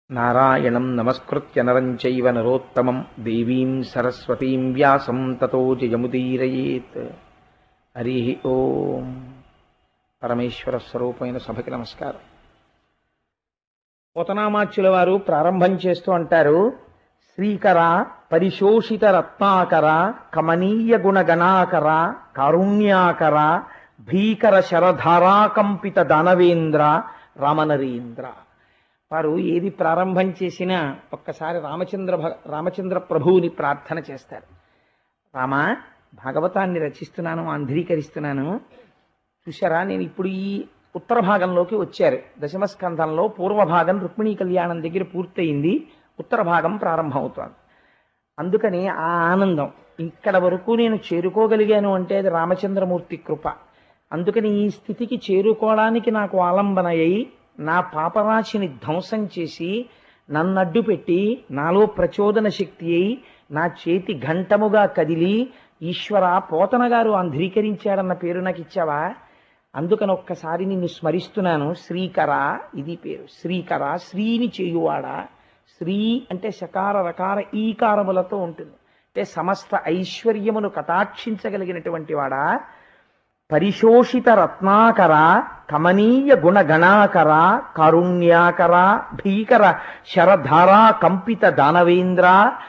నారాయణం నమస్కృత్య నరం చైవ నరోత్తమం దేవీం సరస్వతీం వ్యాసం తతో జయముదీరయేత్ హరి ఓం పరమేశ్వర స్వరూపమైన సభకి నమస్కారం పోతనామాచ్యుల వారు ప్రారంభం చేస్తూ అంటారు శ్రీకర పరిశోషిత రత్నాకర కమనీయ గుణగణాకర కారుణ్యాకర భీకర శరధారాకంపిత దానవేంద్ర రామనరేంద్ర వారు ఏది ప్రారంభం చేసినా ఒక్కసారి రామచంద్ర భ- రామచంద్ర ప్రభువుని ప్రార్థన చేస్తారు రామ భాగవతాన్ని రచిస్తున్నాను ఆంధ్రీకరిస్తున్నాను చూసారా నేను ఇప్పుడు ఈ ఉత్తర భాగంలోకి వచ్చారు దశమస్కంధంలో పూర్వ భాగం రుక్మిణీ కళ్యాణం దగ్గర పూర్తయింది ఉత్తర భాగం ప్రారంభమవుతోంది అందుకని ఆ ఆనందం ఇక్కడ వరకు నేను చేరుకోగలిగాను అంటే అది రామచంద్రమూర్తి కృప అందుకని ఈ స్థితికి చేరుకోవడానికి నాకు ఆలంబన అయి నా పాపరాశిని ధ్వంసం చేసి నన్నడ్డు పెట్టి నాలో ప్రచోదన శక్తి అయి నా చేతి ఘంటముగా కదిలి ఈశ్వర పోతన గారు అంధ్రీకరించాడన్న పేరు నాకు ఇచ్చావా అందుకని ఒక్కసారి నిన్ను స్మరిస్తున్నాను శ్రీకర ఇది పేరు శ్రీకర శ్రీని చేయువాడా శ్రీ అంటే శకార రకార ఈకారములతో ఉంటుంది అంటే సమస్త ఐశ్వర్యమును కటాక్షించగలిగినటువంటి వాడా పరిశోషిత రత్నాకర కమనీయ గుణగణాకర కారుణ్యాకర భీకర శరధారా కంపిత దానవేంద్ర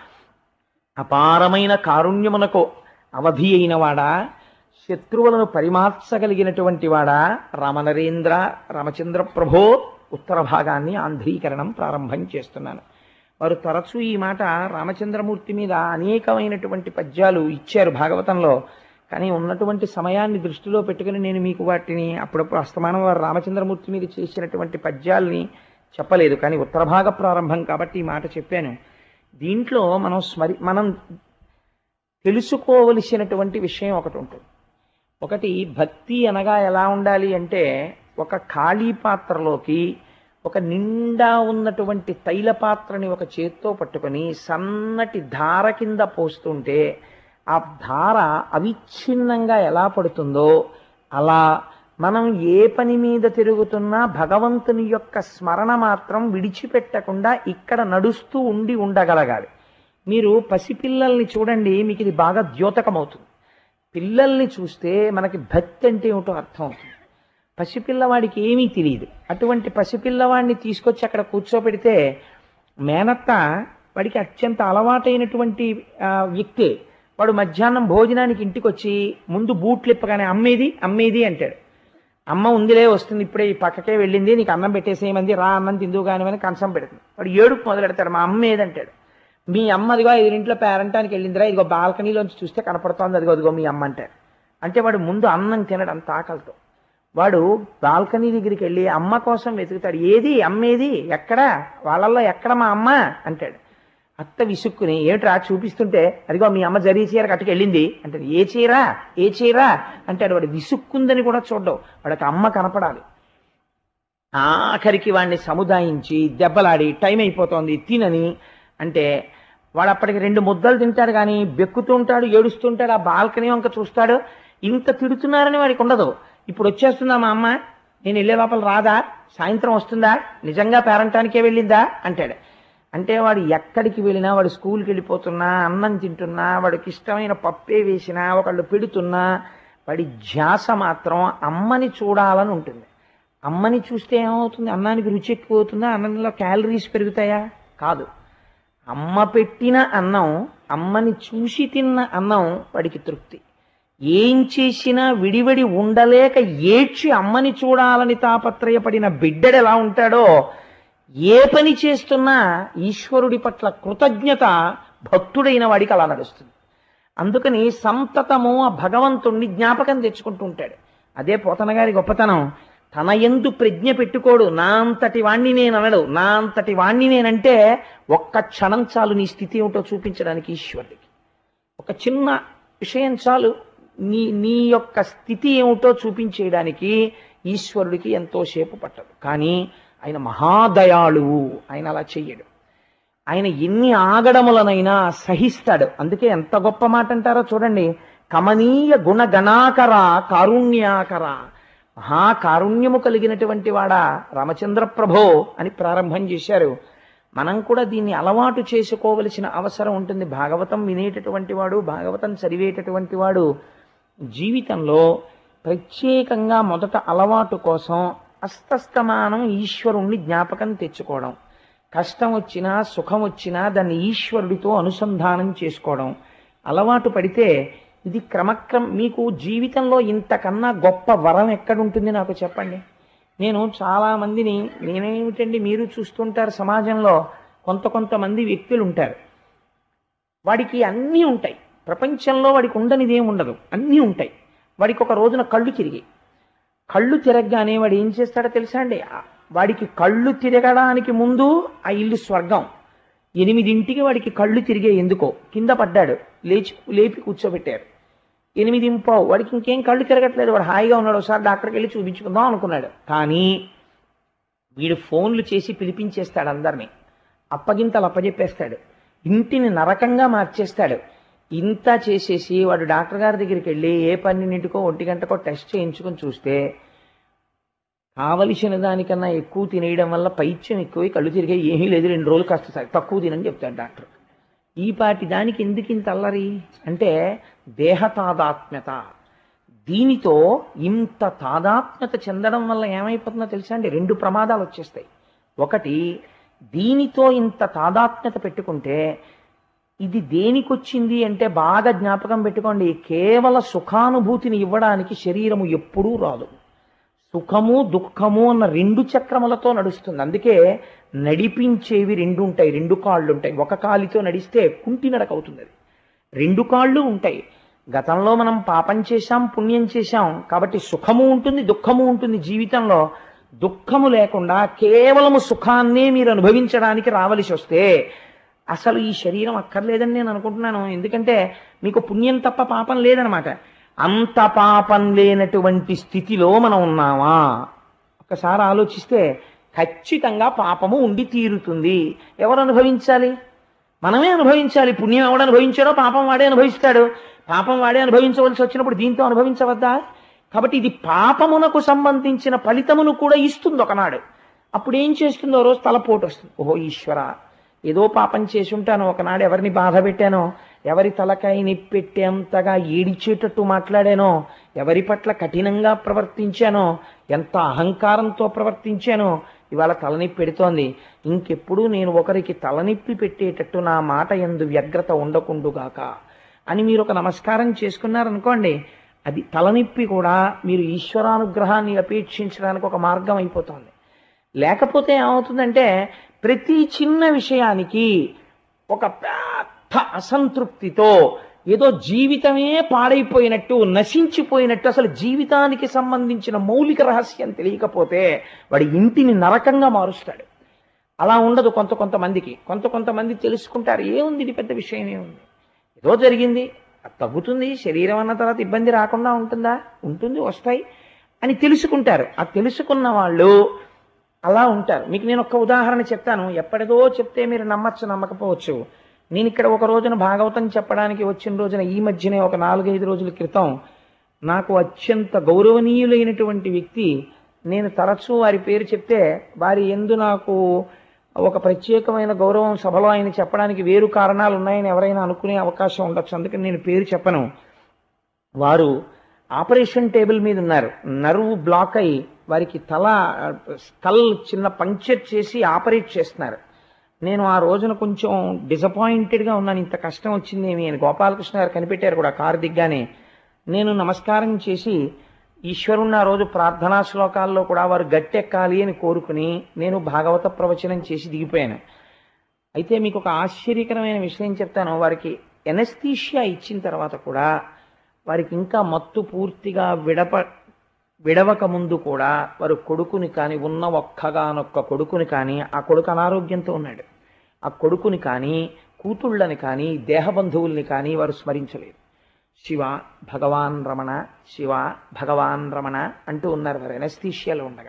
అపారమైన కారుణ్యమునకు అవధి అయిన వాడా శత్రువులను పరిమార్చగలిగినటువంటి వాడా రామనరేంద్ర రామచంద్ర ప్రభో ఉత్తర భాగాన్ని ఆంధ్రీకరణం ప్రారంభం చేస్తున్నాను వారు తరచూ ఈ మాట రామచంద్రమూర్తి మీద అనేకమైనటువంటి పద్యాలు ఇచ్చారు భాగవతంలో కానీ ఉన్నటువంటి సమయాన్ని దృష్టిలో పెట్టుకుని నేను మీకు వాటిని అప్పుడప్పుడు అస్తమానం వారు రామచంద్రమూర్తి మీద చేసినటువంటి పద్యాల్ని చెప్పలేదు కానీ ఉత్తర భాగ ప్రారంభం కాబట్టి ఈ మాట చెప్పాను దీంట్లో మనం స్మరి మనం తెలుసుకోవలసినటువంటి విషయం ఒకటి ఉంటుంది ఒకటి భక్తి అనగా ఎలా ఉండాలి అంటే ఒక ఖాళీ పాత్రలోకి ఒక నిండా ఉన్నటువంటి తైల పాత్రని ఒక చేత్తో పట్టుకొని సన్నటి ధార కింద పోస్తుంటే ఆ ధార అవిచ్ఛిన్నంగా ఎలా పడుతుందో అలా మనం ఏ పని మీద తిరుగుతున్నా భగవంతుని యొక్క స్మరణ మాత్రం విడిచిపెట్టకుండా ఇక్కడ నడుస్తూ ఉండి ఉండగలగాలి మీరు పసిపిల్లల్ని చూడండి మీకు ఇది బాగా ద్యోతకమవుతుంది పిల్లల్ని చూస్తే మనకి భక్తి అంటే ఏమిటో అర్థం అవుతుంది పసిపిల్లవాడికి ఏమీ తెలియదు అటువంటి పసిపిల్లవాడిని తీసుకొచ్చి అక్కడ కూర్చోబెడితే మేనత్త వాడికి అత్యంత అలవాటైనటువంటి ఆ, వ్యక్తే వాడు మధ్యాహ్నం భోజనానికి ఇంటికి వచ్చి ముందు బూట్లు ఇప్పగానే అమ్మేది అమ్మేది అంటాడు అమ్మ ఉందిలే వస్తుంది ఇప్పుడే ఈ పక్కకే వెళ్ళింది నీకు అన్నం పెట్టేసేయమంది రా అన్నం తిందువు కానివని కంచం పెడుతుంది వాడు ఏడుపు మొదలెడతాడు మా అమ్మ ఏదంటాడు మీ అమ్మ అదిగో ఎదురింట్లో పేరంటానికి వెళ్ళిందిరా ఇదిగో బాల్కనీలోంచి చూస్తే కనపడుతోంది అదిగో అదిగో మీ అమ్మ అంటాడు అంటే వాడు ముందు అన్నం తినడు అంత ఆకలితో వాడు బాల్కనీ దగ్గరికి వెళ్ళి అమ్మ కోసం వెతుకుతాడు ఏది అమ్మేది ఎక్కడ వాళ్ళల్లో ఎక్కడ మా అమ్మ అంటాడు అత్త విసుక్కుని ఏమిట్రా చూపిస్తుంటే అదిగో మీ అమ్మ జరీ చీర కట్టుకు వెళ్ళింది అంటాడు ఏ చీర ఏ చీర అంటాడు వాడు విసుక్కుందని కూడా చూడవు వాడికి అమ్మ కనపడాలి ఆఖరికి వాడిని సముదాయించి దెబ్బలాడి టైం అయిపోతోంది తినని అంటే వాడు అప్పటికి రెండు ముద్దలు తింటాడు కానీ బెక్కుతుంటాడు ఏడుస్తుంటాడు ఆ బాల్కనీ వంక చూస్తాడు ఇంత తిడుతున్నారని వాడికి ఉండదు ఇప్పుడు వచ్చేస్తుందా మా అమ్మ నేను వెళ్ళే లోపల రాదా సాయంత్రం వస్తుందా నిజంగా పేరంటానికే వెళ్ళిందా అంటాడు అంటే వాడు ఎక్కడికి వెళ్ళినా వాడు స్కూల్కి వెళ్ళిపోతున్నా అన్నం తింటున్నా వాడికి ఇష్టమైన పప్పే వేసినా ఒకళ్ళు పెడుతున్నా వాడి ధ్యాస మాత్రం అమ్మని చూడాలని ఉంటుంది అమ్మని చూస్తే ఏమవుతుంది అన్నానికి రుచి ఎక్కువ అవుతుందా అన్నంలో క్యాలరీస్ పెరుగుతాయా కాదు అమ్మ పెట్టిన అన్నం అమ్మని చూసి తిన్న అన్నం వాడికి తృప్తి ఏం చేసినా విడివడి ఉండలేక ఏడ్చి అమ్మని చూడాలని తాపత్రయపడిన బిడ్డడు ఎలా ఉంటాడో ఏ పని చేస్తున్నా ఈశ్వరుడి పట్ల కృతజ్ఞత భక్తుడైన వాడికి అలా నడుస్తుంది అందుకని సంతతము ఆ భగవంతుణ్ణి జ్ఞాపకం తెచ్చుకుంటూ ఉంటాడు అదే పోతన గారి గొప్పతనం తన ఎందు ప్రజ్ఞ పెట్టుకోడు నా అంతటి వాణ్ణి నేను అనడు నా అంతటి వాణ్ణి నేనంటే ఒక్క క్షణం చాలు నీ స్థితి ఏమిటో చూపించడానికి ఈశ్వరుడికి ఒక చిన్న విషయం చాలు నీ నీ యొక్క స్థితి ఏమిటో చూపించేయడానికి ఈశ్వరుడికి ఎంతో సేపు పట్టదు కానీ ఆయన మహాదయాళువు ఆయన అలా చెయ్యడు ఆయన ఎన్ని ఆగడములనైనా సహిస్తాడు అందుకే ఎంత గొప్ప మాట అంటారో చూడండి కమనీయ గుణగణాకర కారుణ్యాకర మహాకారుణ్యము కలిగినటువంటి వాడా రామచంద్ర ప్రభో అని ప్రారంభం చేశారు మనం కూడా దీన్ని అలవాటు చేసుకోవలసిన అవసరం ఉంటుంది భాగవతం వినేటటువంటి వాడు భాగవతం చదివేటటువంటి వాడు జీవితంలో ప్రత్యేకంగా మొదట అలవాటు కోసం అస్తస్తమానం ఈశ్వరుణ్ణి జ్ఞాపకం తెచ్చుకోవడం కష్టం వచ్చినా సుఖం వచ్చినా దాన్ని ఈశ్వరుడితో అనుసంధానం చేసుకోవడం అలవాటు పడితే ఇది క్రమక్రమ మీకు జీవితంలో ఇంతకన్నా గొప్ప వరం ఎక్కడుంటుంది నాకు చెప్పండి నేను చాలా మందిని నేనేమిటండి మీరు చూస్తుంటారు సమాజంలో కొంత కొంతమంది వ్యక్తులు ఉంటారు వాడికి అన్నీ ఉంటాయి ప్రపంచంలో వాడికి ఉండనిది ఏమి ఉండదు అన్నీ ఉంటాయి వాడికి ఒక రోజున కళ్ళు తిరిగి కళ్ళు తిరగగానే వాడు ఏం చేస్తాడో తెలుసా అండి ఆ- వాడికి కళ్ళు తిరగడానికి ముందు ఆ ఇల్లు స్వర్గం ఎనిమిదింటికి వాడికి కళ్ళు తిరిగే ఎందుకో కింద పడ్డాడు లేచి లేపి కూర్చోబెట్టారు ఎనిమిది ఇంపావు వాడికి ఇంకేం కళ్ళు తిరగట్లేదు వాడు హాయిగా ఉన్నాడు ఒకసారి డాక్టర్కి వెళ్ళి చూపించుకుందాం అనుకున్నాడు కానీ వీడు ఫోన్లు చేసి పిలిపించేస్తాడు అందరినీ అప్పగింతలు అప్పజెప్పేస్తాడు ఇంటిని నరకంగా మార్చేస్తాడు ఇంత చేసేసి వాడు డాక్టర్ గారి దగ్గరికి వెళ్ళి ఏ పన్నెండింటికో ఒంటి గంటకో టెస్ట్ చేయించుకొని చూస్తే కావలసిన దానికన్నా ఎక్కువ తినేయడం వల్ల పైత్యం ఎక్కువై కళ్ళు తిరిగే ఏమీ లేదు రెండు రోజులు కాస్త స- తక్కువ తినని చెప్తాడు డాక్టర్ ఈ పాటి దానికి ఎందుకు ఇంత అల్లరి అంటే దేహ తాదాత్మ్యత దీనితో ఇంత తాదాత్మ్యత చెందడం వల్ల ఏమైపోతుందో తెలుసా అండి రెండు ప్రమాదాలు వచ్చేస్తాయి ఒకటి దీనితో ఇంత తాదాత్మ్యత పెట్టుకుంటే ఇది దేనికొచ్చింది అంటే బాగా జ్ఞాపకం పెట్టుకోండి కేవల సుఖానుభూతిని ఇవ్వడానికి శరీరము ఎప్పుడూ రాదు సుఖము దుఃఖము అన్న రెండు చక్రములతో నడుస్తుంది అందుకే నడిపించేవి రెండు ఉంటాయి రెండు కాళ్ళు ఉంటాయి ఒక కాలితో నడిస్తే కుంటి నడక అవుతుంది అది రెండు కాళ్ళు ఉంటాయి గతంలో మనం పాపం చేశాం పుణ్యం చేశాం కాబట్టి సుఖము ఉంటుంది దుఃఖము ఉంటుంది జీవితంలో దుఃఖము లేకుండా కేవలము సుఖాన్నే మీరు అనుభవించడానికి రావలసి వస్తే అసలు ఈ శరీరం అక్కర్లేదని నేను అనుకుంటున్నాను ఎందుకంటే మీకు పుణ్యం తప్ప పాపం లేదనమాట అంత పాపం లేనటువంటి స్థితిలో మనం ఉన్నామా ఒకసారి ఆలోచిస్తే ఖచ్చితంగా పాపము ఉండి తీరుతుంది ఎవరు అనుభవించాలి మనమే అనుభవించాలి పుణ్యం ఎవడు అనుభవించాడో పాపం వాడే అనుభవిస్తాడు పాపం వాడే అనుభవించవలసి వచ్చినప్పుడు దీంతో అనుభవించవద్దా కాబట్టి ఇది పాపమునకు సంబంధించిన ఫలితమును కూడా ఇస్తుంది ఒకనాడు అప్పుడు ఏం చేస్తుందో రోజు తలపోటు వస్తుంది ఓహో ఈశ్వర ఏదో పాపం చేసి ఉంటాను ఒకనాడు ఎవరిని బాధ పెట్టానో ఎవరి తలకాయ నిప్పెట్టేంతగా ఏడిచేటట్టు మాట్లాడానో ఎవరి పట్ల కఠినంగా ప్రవర్తించానో ఎంత అహంకారంతో ప్రవర్తించానో ఇవాళ తలనొప్పి పెడుతోంది ఇంకెప్పుడు నేను ఒకరికి తలనొప్పి పెట్టేటట్టు నా మాట ఎందు వ్యగ్రత ఉండకుండుగాక అని మీరు ఒక నమస్కారం చేసుకున్నారనుకోండి అది తలనొప్పి కూడా మీరు ఈశ్వరానుగ్రహాన్ని అపేక్షించడానికి ఒక మార్గం అయిపోతుంది లేకపోతే ఏమవుతుందంటే ప్రతి చిన్న విషయానికి ఒక పెద్ద అసంతృప్తితో ఏదో జీవితమే పాడైపోయినట్టు నశించిపోయినట్టు అసలు జీవితానికి సంబంధించిన మౌలిక రహస్యం తెలియకపోతే వాడి ఇంటిని నరకంగా మారుస్తాడు అలా ఉండదు కొంత కొంతమందికి కొంత కొంతమంది తెలుసుకుంటారు ఏముంది ఇది పెద్ద విషయం ఏముంది ఏదో జరిగింది అది తగ్గుతుంది శరీరం అన్న తర్వాత ఇబ్బంది రాకుండా ఉంటుందా ఉంటుంది వస్తాయి అని తెలుసుకుంటారు ఆ తెలుసుకున్న వాళ్ళు అలా ఉంటారు మీకు నేను ఒక ఉదాహరణ చెప్తాను ఎప్పటిదో చెప్తే మీరు నమ్మచ్చు నమ్మకపోవచ్చు నేను ఇక్కడ ఒక రోజున భాగవతం చెప్పడానికి వచ్చిన రోజున ఈ మధ్యనే ఒక నాలుగైదు రోజుల క్రితం నాకు అత్యంత గౌరవనీయులైనటువంటి వ్యక్తి నేను తరచూ వారి పేరు చెప్తే వారి ఎందు నాకు ఒక ప్రత్యేకమైన గౌరవం సభలో ఆయన చెప్పడానికి వేరు కారణాలు ఉన్నాయని ఎవరైనా అనుకునే అవకాశం ఉండొచ్చు అందుకని నేను పేరు చెప్పను వారు ఆపరేషన్ టేబుల్ మీద ఉన్నారు నర్వ్ బ్లాక్ అయి వారికి తల స్కల్ చిన్న పంక్చర్ చేసి ఆపరేట్ చేస్తున్నారు నేను ఆ రోజున కొంచెం డిసప్పాయింటెడ్గా ఉన్నాను ఇంత కష్టం వచ్చింది ఏమి అని గోపాలకృష్ణ గారు కనిపెట్టారు కూడా కారు దిగ్గానే నేను నమస్కారం చేసి ఈశ్వరుణ్ణి ఆ రోజు ప్రార్థనా శ్లోకాల్లో కూడా వారు గట్టెక్కాలి అని కోరుకుని నేను భాగవత ప్రవచనం చేసి దిగిపోయాను అయితే మీకు ఒక ఆశ్చర్యకరమైన విషయం చెప్తాను వారికి ఎనస్థీషియా ఇచ్చిన తర్వాత కూడా వారికి ఇంకా మత్తు పూర్తిగా విడప విడవక ముందు కూడా వారు కొడుకుని కానీ ఉన్న ఒక్కగానొక్క కొడుకుని కానీ ఆ కొడుకు అనారోగ్యంతో ఉన్నాడు ఆ కొడుకుని కానీ కూతుళ్ళని కానీ దేహబంధువుల్ని కానీ వారు స్మరించలేదు శివ భగవాన్ రమణ శివ భగవాన్ రమణ అంటూ ఉన్నారు వారు ఎనస్థీషియాలో ఉండగా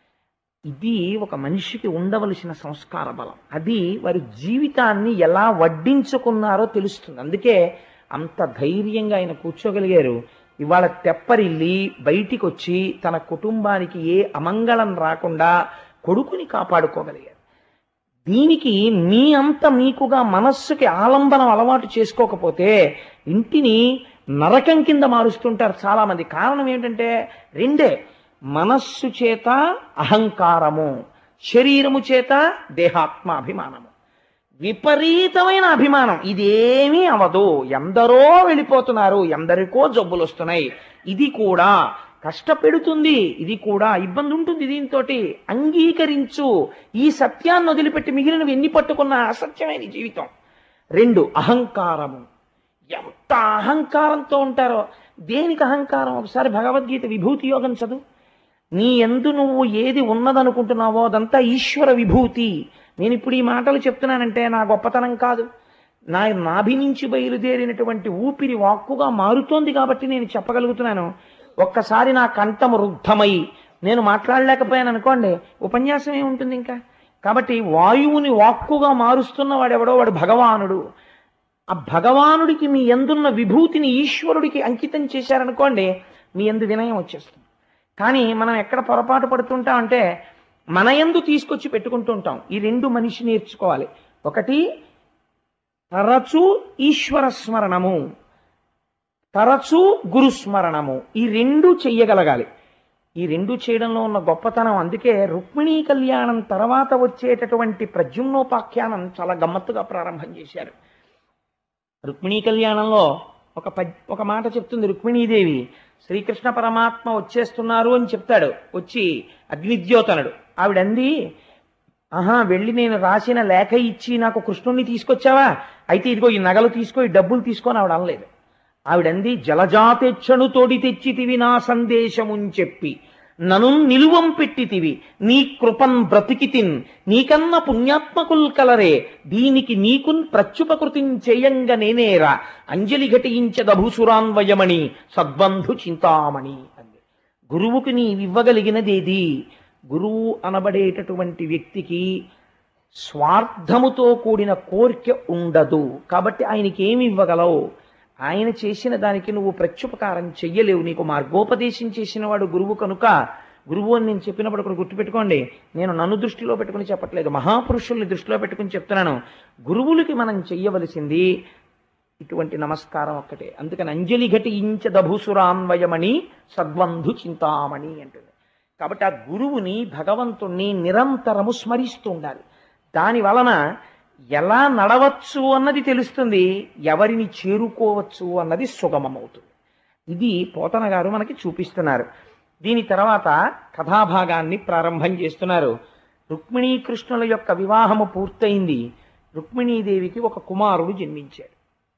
ఇది ఒక మనిషికి ఉండవలసిన సంస్కార బలం అది వారి జీవితాన్ని ఎలా వడ్డించుకున్నారో తెలుస్తుంది అందుకే అంత ధైర్యంగా ఆయన కూర్చోగలిగారు ఇవాళ తెప్పరిల్లి బయటికి వచ్చి తన కుటుంబానికి ఏ అమంగళం రాకుండా కొడుకుని కాపాడుకోగలిగారు దీనికి మీ అంత మీకుగా మనస్సుకి ఆలంబనం అలవాటు చేసుకోకపోతే ఇంటిని నరకం కింద మారుస్తుంటారు చాలా మంది కారణం ఏంటంటే రెండే మనస్సు చేత అహంకారము శరీరము చేత దేహాత్మ అభిమానము విపరీతమైన అభిమానం ఇదేమీ అవదు ఎందరో వెళ్ళిపోతున్నారు ఎందరికో జబ్బులు వస్తున్నాయి ఇది కూడా కష్టపెడుతుంది ఇది కూడా ఇబ్బంది ఉంటుంది దీంతో అంగీకరించు ఈ సత్యాన్ని వదిలిపెట్టి మిగిలినవి ఎన్ని పట్టుకున్న అసత్యమైన జీవితం రెండు అహంకారము ఎంత అహంకారంతో ఉంటారో దేనికి అహంకారం ఒకసారి భగవద్గీత విభూతి యోగం చదువు నీ ఎందు నువ్వు ఏది ఉన్నదనుకుంటున్నావో అదంతా ఈశ్వర విభూతి నేను ఇప్పుడు ఈ మాటలు చెప్తున్నానంటే నా గొప్పతనం కాదు నా నాభి నుంచి బయలుదేరినటువంటి ఊపిరి వాక్కుగా మారుతోంది కాబట్టి నేను చెప్పగలుగుతున్నాను ఒక్కసారి నా కంఠం రుద్ధమై నేను మాట్లాడలేకపోయాను అనుకోండి ఉపన్యాసం ఏముంటుంది ఇంకా కాబట్టి వాయువుని వాక్కుగా మారుస్తున్న వాడెవడో వాడు భగవానుడు ఆ భగవానుడికి మీ ఎందున్న విభూతిని ఈశ్వరుడికి అంకితం చేశారనుకోండి మీ ఎందు వినయం వచ్చేస్తుంది కానీ మనం ఎక్కడ పొరపాటు పడుతుంటాం అంటే మన ఎందు తీసుకొచ్చి పెట్టుకుంటూ ఉంటాం ఈ రెండు మనిషి నేర్చుకోవాలి ఒకటి తరచూ ఈశ్వర స్మరణము తరచూ గురుస్మరణము ఈ రెండు చెయ్యగలగాలి ఈ రెండు చేయడంలో ఉన్న గొప్పతనం అందుకే రుక్మిణీ కళ్యాణం తర్వాత వచ్చేటటువంటి ప్రద్యుమ్నోపాఖ్యానం చాలా గమ్మత్తుగా ప్రారంభం చేశారు రుక్మిణీ కళ్యాణంలో ఒక పద్ ఒక మాట చెప్తుంది రుక్మిణీదేవి శ్రీకృష్ణ పరమాత్మ వచ్చేస్తున్నారు అని చెప్తాడు వచ్చి అగ్నిద్యోతనుడు ఆవిడంది ఆహా వెళ్ళి నేను రాసిన లేఖ ఇచ్చి నాకు కృష్ణుణ్ణి తీసుకొచ్చావా అయితే ఇదిగో ఈ నగలు తీసుకో ఈ డబ్బులు తీసుకొని ఆవిడ అనలేదు ఆవిడంది జలజాతెచ్చను తోడి తెచ్చితివి నా సందేశముని చెప్పి నను నిలువం పెట్టితివి నీ కృపన్ బ్రతికితిన్ నీకన్న పుణ్యాత్మకుల్ కలరే దీనికి నీకున్ ప్రత్యుపకృతిం చేయంగ నేనేరా అంజలి ఘటించదభూసురాన్వయమణి సద్బంధు చింతామణి అంది గురువుకి నీవివ్వగలిగినదేది గురువు అనబడేటటువంటి వ్యక్తికి స్వార్థముతో కూడిన కోరిక ఉండదు కాబట్టి ఆయనకి ఏమి ఇవ్వగలవు ఆయన చేసిన దానికి నువ్వు ప్రత్యుపకారం చెయ్యలేవు నీకు మార్గోపదేశం చేసిన వాడు గురువు కనుక గురువు అని నేను చెప్పినప్పుడు ఒకటి గుర్తుపెట్టుకోండి నేను నన్ను దృష్టిలో పెట్టుకుని చెప్పట్లేదు మహాపురుషుల్ని దృష్టిలో పెట్టుకుని చెప్తున్నాను గురువులకి మనం చెయ్యవలసింది ఇటువంటి నమస్కారం ఒక్కటే అందుకని అంజలి ఘటించ దభూసురాన్వయమణి సద్వంధు చింతామణి అంటుంది కాబట్టి ఆ గురువుని భగవంతుణ్ణి నిరంతరము స్మరిస్తూ ఉండాలి దాని వలన ఎలా నడవచ్చు అన్నది తెలుస్తుంది ఎవరిని చేరుకోవచ్చు అన్నది సుగమమవుతుంది ఇది పోతన గారు మనకి చూపిస్తున్నారు దీని తర్వాత కథాభాగాన్ని ప్రారంభం చేస్తున్నారు రుక్మిణీకృష్ణుల యొక్క వివాహము పూర్తయింది రుక్మిణీదేవికి ఒక కుమారుడు జన్మించాడు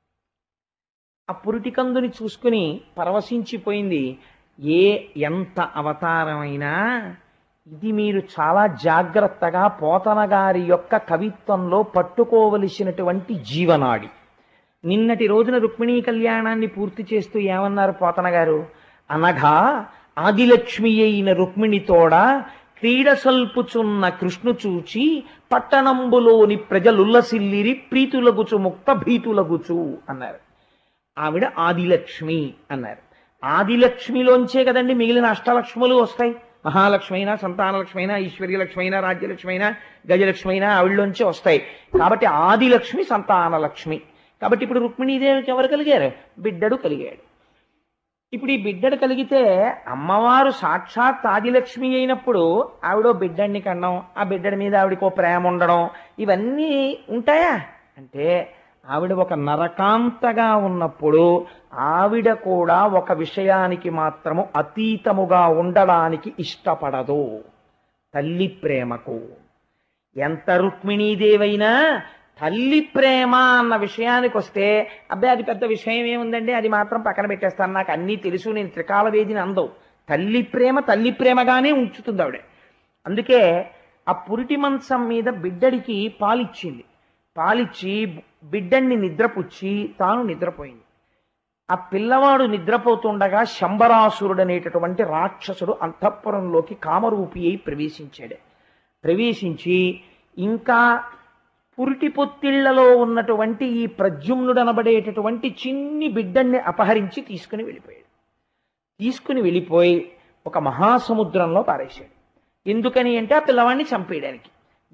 ఆ పురిటికందుని చూసుకుని పరవశించిపోయింది ఏ ఎంత అవతారమైనా ఇది మీరు చాలా జాగ్రత్తగా పోతన గారి యొక్క కవిత్వంలో పట్టుకోవలసినటువంటి జీవనాడి నిన్నటి రోజున రుక్మిణీ కళ్యాణాన్ని పూర్తి చేస్తూ ఏమన్నారు పోతన గారు అనగా ఆదిలక్ష్మి అయిన రుక్మిణితోడ క్రీడ సల్పుచున్న కృష్ణు చూచి పట్టణంబులోని ప్రజలుల్లసిల్లిరి ప్రీతులగుచు ముక్త భీతులగుచు అన్నారు ఆవిడ ఆదిలక్ష్మి అన్నారు ఆదిలక్ష్మిలోంచే కదండి మిగిలిన అష్టలక్ష్ములు వస్తాయి మహాలక్ష్మి అయినా సంతానలక్ష్మి అయినా ఐశ్వర్యలక్ష్మి అయినా రాజ్యలక్ష్మి అయినా గజలక్ష్మి అయినా ఆవిడలోంచే వస్తాయి కాబట్టి ఆదిలక్ష్మి సంతానలక్ష్మి కాబట్టి ఇప్పుడు రుక్మిణీదేవికి ఎవరు కలిగారు బిడ్డడు కలిగాడు ఇప్పుడు ఈ బిడ్డడు కలిగితే అమ్మవారు సాక్షాత్ ఆదిలక్ష్మి అయినప్పుడు ఆవిడ బిడ్డడిని కనడం ఆ బిడ్డడి మీద ఆవిడకో ప్రేమ ఉండడం ఇవన్నీ ఉంటాయా అంటే ఆవిడ ఒక నరకాంతగా ఉన్నప్పుడు ఆవిడ కూడా ఒక విషయానికి మాత్రము అతీతముగా ఉండడానికి ఇష్టపడదు తల్లి ప్రేమకు ఎంత రుక్మిణీదేవైనా తల్లి ప్రేమ అన్న విషయానికి వస్తే అబ్బాయి అది పెద్ద విషయం ఏముందండి అది మాత్రం పక్కన పెట్టేస్తాను నాకు అన్నీ తెలుసు నేను త్రికాల వేదిని అందవు తల్లి ప్రేమ తల్లి ప్రేమగానే ఉంచుతుంది ఆవిడ అందుకే ఆ పురిటి మంచం మీద బిడ్డడికి పాలిచ్చింది పాలిచ్చి బిడ్డన్ని నిద్రపుచ్చి తాను నిద్రపోయింది ఆ పిల్లవాడు నిద్రపోతుండగా శంబరాసురుడు అనేటటువంటి రాక్షసుడు అంతఃపురంలోకి కామరూపి అయి ప్రవేశించాడు ప్రవేశించి ఇంకా పురిటి పొత్తిళ్లలో ఉన్నటువంటి ఈ ప్రద్యుమ్నుడు అనబడేటటువంటి చిన్ని బిడ్డన్ని అపహరించి తీసుకుని వెళ్ళిపోయాడు తీసుకుని వెళ్ళిపోయి ఒక మహాసముద్రంలో పారేశాడు ఎందుకని అంటే ఆ పిల్లవాడిని చంపేయడానికి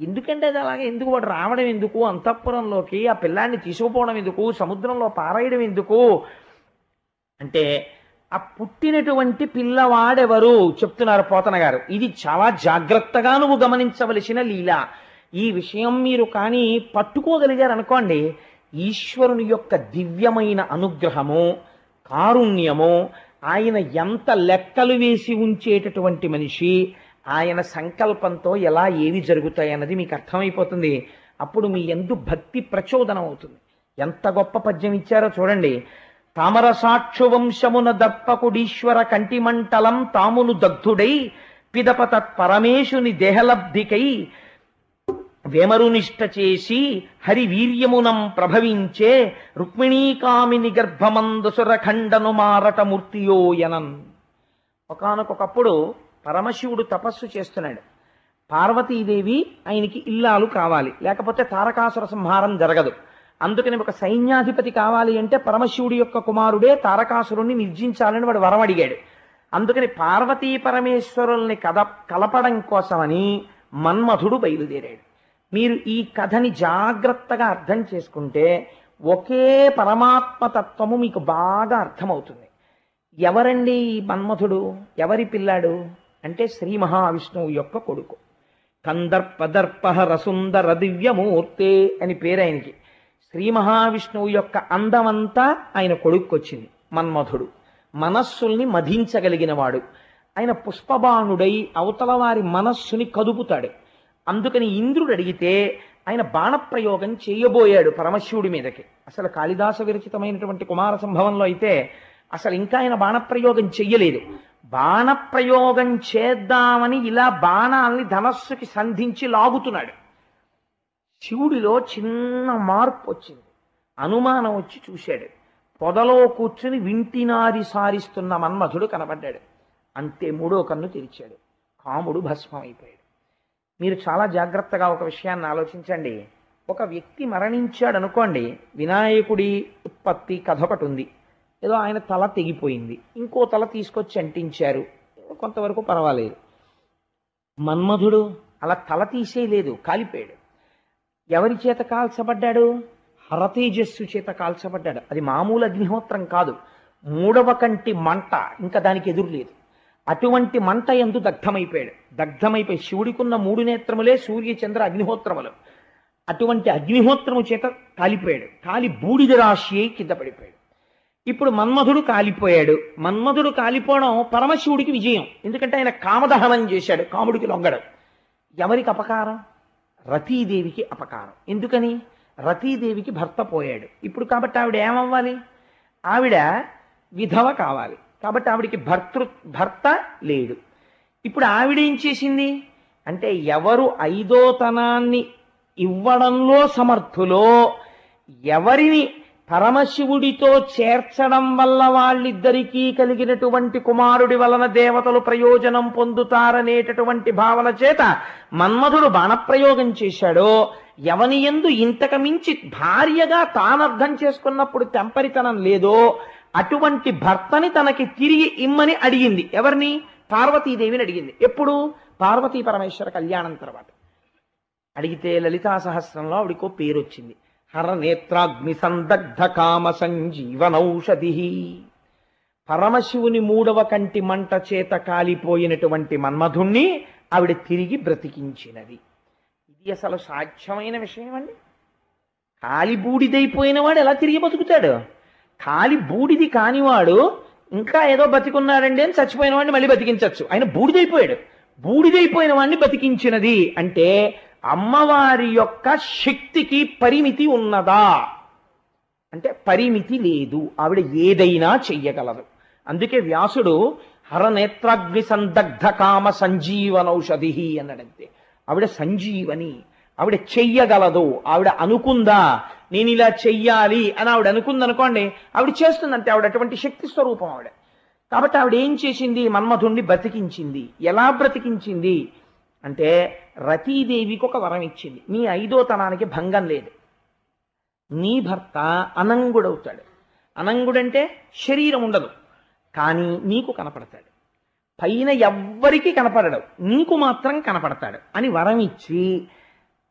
ఎందుకంటే అది అలాగే ఎందుకు వాడు రావడం ఎందుకు అంతఃపురంలోకి ఆ పిల్లాన్ని తీసుకుపోవడం ఎందుకు సముద్రంలో పారేయడం ఎందుకు అంటే ఆ పుట్టినటువంటి పిల్లవాడెవరు చెప్తున్నారు పోతన గారు ఇది చాలా జాగ్రత్తగా నువ్వు గమనించవలసిన లీల ఈ విషయం మీరు కానీ పట్టుకోగలిగారు అనుకోండి ఈశ్వరుని యొక్క దివ్యమైన అనుగ్రహము కారుణ్యము ఆయన ఎంత లెక్కలు వేసి ఉంచేటటువంటి మనిషి ఆయన సంకల్పంతో ఎలా ఏవి జరుగుతాయి అన్నది మీకు అర్థమైపోతుంది అప్పుడు మీ ఎందు భక్తి ప్రచోదనం అవుతుంది ఎంత గొప్ప పద్యం ఇచ్చారో చూడండి తామర సాక్షు వంశమున దర్పకుడీశ్వర కంటిమంటలం తామును దగ్ధుడై పిదప తత్ పరమేశుని దేహలబ్ధికై వేమరునిష్ట చేసి హరి వీర్యమునం ప్రభవించే రుక్మిణీకామిని గర్భమందుసుర ఖండను మారట మూర్తియోయనన్ ఒకనకొకప్పుడు పరమశివుడు తపస్సు చేస్తున్నాడు పార్వతీదేవి ఆయనకి ఇల్లాలు కావాలి లేకపోతే తారకాసుర సంహారం జరగదు అందుకని ఒక సైన్యాధిపతి కావాలి అంటే పరమశివుడి యొక్క కుమారుడే తారకాసురుణ్ణి నిర్జించాలని వాడు వరం అడిగాడు అందుకని పార్వతీ పరమేశ్వరుల్ని కద కలపడం కోసమని మన్మధుడు బయలుదేరాడు మీరు ఈ కథని జాగ్రత్తగా అర్థం చేసుకుంటే ఒకే పరమాత్మ తత్వము మీకు బాగా అర్థమవుతుంది ఎవరండి ఈ మన్మథుడు ఎవరి పిల్లాడు అంటే శ్రీ మహావిష్ణువు యొక్క కొడుకు కందర్పదర్పహర సుందర దివ్యమూర్తే అని పేరు ఆయనకి శ్రీ మహావిష్ణువు యొక్క అందమంతా ఆయన కొడుక్కొచ్చింది మన్మధుడు మనస్సుల్ని మధించగలిగిన వాడు ఆయన పుష్పబాణుడై అవతల వారి మనస్సుని కదుపుతాడు అందుకని ఇంద్రుడు అడిగితే ఆయన బాణప్రయోగం చేయబోయాడు పరమశివుడి మీదకి అసలు కాళిదాస విరచితమైనటువంటి కుమార సంభవంలో అయితే అసలు ఇంకా ఆయన బాణప్రయోగం చెయ్యలేదు బాణప్రయోగం చేద్దామని ఇలా బాణాల్ని ధనస్సుకి సంధించి లాగుతున్నాడు శివుడిలో చిన్న మార్పు వచ్చింది అనుమానం వచ్చి చూశాడు పొదలో కూర్చుని వింటినారి సారిస్తున్న మన్మధుడు కనబడ్డాడు అంతే మూడో కన్ను తెరిచాడు కాముడు భస్మం అయిపోయాడు మీరు చాలా జాగ్రత్తగా ఒక విషయాన్ని ఆలోచించండి ఒక వ్యక్తి మరణించాడు అనుకోండి వినాయకుడి ఉత్పత్తి కథ ఒకటి ఉంది ఏదో ఆయన తల తెగిపోయింది ఇంకో తల తీసుకొచ్చి అంటించారు కొంతవరకు పర్వాలేదు మన్మధుడు అలా తల తీసేయలేదు కాలిపోయాడు ఎవరి చేత కాల్చబడ్డాడు హరతేజస్సు చేత కాల్చబడ్డాడు అది మామూలు అగ్నిహోత్రం కాదు మూడవ కంటి మంట ఇంకా దానికి ఎదురు లేదు అటువంటి మంట ఎందు దగ్ధమైపోయాడు దగ్ధమైపోయి శివుడికున్న మూడు నేత్రములే సూర్య చంద్ర అగ్నిహోత్రములు అటువంటి అగ్నిహోత్రము చేత కాలిపోయాడు కాలి బూడిద రాశి అయి కింద పడిపోయాడు ఇప్పుడు మన్మధుడు కాలిపోయాడు మన్మధుడు కాలిపోవడం పరమశివుడికి విజయం ఎందుకంటే ఆయన కామదహనం చేశాడు కాముడికి లొంగడం ఎవరికి అపకారం రతీదేవికి అపకారం ఎందుకని రతీదేవికి భర్త పోయాడు ఇప్పుడు కాబట్టి ఆవిడ ఏమవ్వాలి ఆవిడ విధవ కావాలి కాబట్టి ఆవిడికి భర్తృ భర్త లేడు ఇప్పుడు ఆవిడ ఏం చేసింది అంటే ఎవరు ఐదోతనాన్ని ఇవ్వడంలో సమర్థులో ఎవరిని పరమశివుడితో చేర్చడం వల్ల వాళ్ళిద్దరికీ కలిగినటువంటి కుమారుడి వలన దేవతలు ప్రయోజనం పొందుతారనేటటువంటి భావన చేత మన్మధుడు బాణప్రయోగం చేశాడో ఎవని ఎందు ఇంతకు మించి భార్యగా తానర్థం చేసుకున్నప్పుడు తెంపరితనం లేదో అటువంటి భర్తని తనకి తిరిగి ఇమ్మని అడిగింది ఎవరిని పార్వతీదేవిని అడిగింది ఎప్పుడు పార్వతీ పరమేశ్వర కళ్యాణం తర్వాత అడిగితే లలితా సహస్రంలో ఆవిడికో పేరు వచ్చింది హరనేత్రాగ్ని సందగ్ధ కామ సంజీవనౌషధి పరమశివుని మూడవ కంటి మంట చేత కాలిపోయినటువంటి మన్మధుణ్ణి ఆవిడ తిరిగి బ్రతికించినది ఇది అసలు సాధ్యమైన విషయం అండి కాలి బూడిదైపోయిన వాడు ఎలా తిరిగి బతుకుతాడు కాలి బూడిది కానివాడు ఇంకా ఏదో బతికున్నాడండి అని చచ్చిపోయిన వాడిని మళ్ళీ బతికించవచ్చు ఆయన బూడిదైపోయాడు బూడిదైపోయిన వాడిని బతికించినది అంటే అమ్మవారి యొక్క శక్తికి పరిమితి ఉన్నదా అంటే పరిమితి లేదు ఆవిడ ఏదైనా చెయ్యగలదు అందుకే వ్యాసుడు హరనేత్రాగ్ని సందగ్ధ కామ సంజీవనౌషధి అన్నాడంతే ఆవిడ సంజీవని ఆవిడ చెయ్యగలదు ఆవిడ అనుకుందా నేను ఇలా చెయ్యాలి అని ఆవిడ అనుకుందనుకోండి ఆవిడ చేస్తుందంటే ఆవిడ అటువంటి శక్తి స్వరూపం ఆవిడ కాబట్టి ఆవిడ ఏం చేసింది మన్మధుణ్ణి బ్రతికించింది ఎలా బ్రతికించింది అంటే రతీదేవికి ఒక వరం ఇచ్చింది నీ ఐదో తనానికి భంగం లేదు నీ భర్త అనంగుడవుతాడు అనంగుడంటే శరీరం ఉండదు కానీ నీకు కనపడతాడు పైన ఎవ్వరికీ కనపడడు నీకు మాత్రం కనపడతాడు అని వరం ఇచ్చి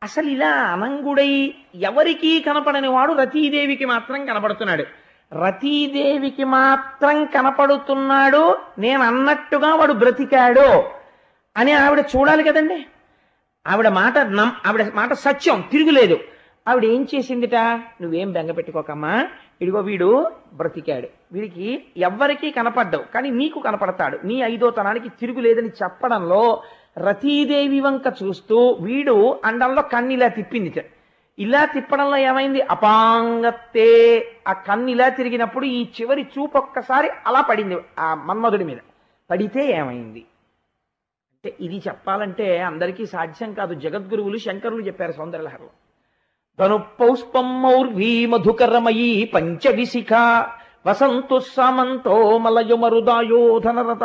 అసలు ఇలా అనంగుడై ఎవరికీ కనపడని వాడు రతీదేవికి మాత్రం కనపడుతున్నాడు రతీదేవికి మాత్రం కనపడుతున్నాడు నేను అన్నట్టుగా వాడు బ్రతికాడు అని ఆవిడ చూడాలి కదండి ఆవిడ మాట నమ్ ఆవిడ మాట సత్యం తిరుగులేదు ఆవిడ ఏం చేసిందిట నువ్వేం బెంగ పెట్టుకోకమ్మా ఇదిగో వీడు బ్రతికాడు వీడికి ఎవ్వరికీ కనపడ్డావు కానీ నీకు కనపడతాడు నీ ఐదో తనానికి తిరుగులేదని చెప్పడంలో రతీదేవి వంక చూస్తూ వీడు అండంలో కన్ను ఇలా తిప్పిందిట ఇలా తిప్పడంలో ఏమైంది అపాంగత్తే ఆ కన్ను ఇలా తిరిగినప్పుడు ఈ చివరి చూపు ఒక్కసారి అలా పడింది ఆ మన్మధుడి మీద పడితే ఏమైంది అంటే ఇది చెప్పాలంటే అందరికీ సాధ్యం కాదు జగద్గురువులు శంకరులు చెప్పారు సౌందర్యలహరిలో తను పౌష్పమౌర్వీ మధుకరమయీ పంచవిశిఖ వసంతు సామంతో మలయుమరుదాయోధనరత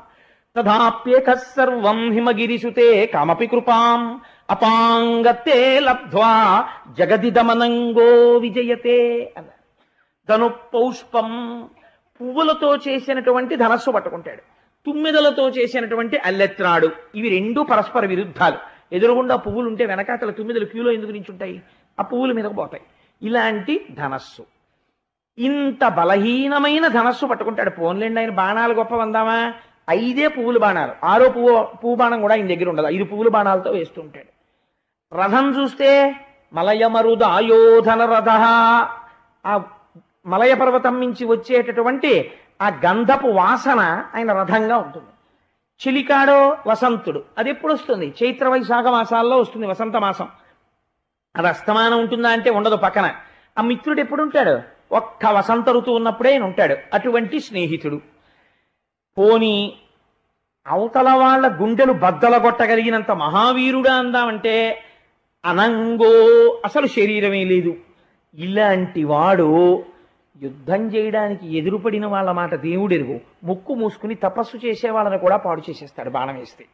తథాప్యేక సర్వం హిమగిరిసుతే కామపి కృపాం అపాంగతే లబ్ధ్వా జగదిదమనంగో విజయతే అన్నారు ధను పౌష్పం పువ్వులతో చేసినటువంటి ధనస్సు పట్టుకుంటాడు తుమ్మిదలతో చేసినటువంటి అల్లెత్రాడు ఇవి రెండు పరస్పర విరుద్ధాలు ఎదురుగుండా పువ్వులు ఉంటే వెనకాతల తుమ్మిదలు క్యూలో ఎందుకు నించుంటాయి ఆ పువ్వుల మీదకు పోతాయి ఇలాంటి ధనస్సు ఇంత బలహీనమైన ధనస్సు పట్టుకుంటాడు పోన్లేండి ఆయన బాణాలు గొప్ప వందామా ఐదే పువ్వుల బాణాలు ఆరో పువ్వు పువ్వు బాణం కూడా ఆయన దగ్గర ఉండదు ఐదు పువ్వుల బాణాలతో వేస్తూ ఉంటాడు రథం చూస్తే మలయమరుద ఆయోధన రథ ఆ మలయ పర్వతం నుంచి వచ్చేటటువంటి ఆ గంధపు వాసన ఆయన రథంగా ఉంటుంది చిలికాడో వసంతుడు అది ఎప్పుడు వస్తుంది చైత్ర వైశాఖ మాసాల్లో వస్తుంది వసంత మాసం అది అస్తమానం ఉంటుందా అంటే ఉండదు పక్కన ఆ మిత్రుడు ఎప్పుడు ఉంటాడు ఒక్క వసంత ఋతువు ఉన్నప్పుడే ఆయన ఉంటాడు అటువంటి స్నేహితుడు పోని అవతల వాళ్ళ గుండెలు బద్దలగొట్టగలిగినంత మహావీరుడా అందామంటే అనంగో అసలు శరీరమే లేదు ఇలాంటి వాడు యుద్ధం చేయడానికి ఎదురుపడిన వాళ్ళ మాట దేవుడెరుగు ముక్కు మూసుకుని తపస్సు చేసే వాళ్ళని కూడా పాడు చేసేస్తాడు బాణం వేస్తే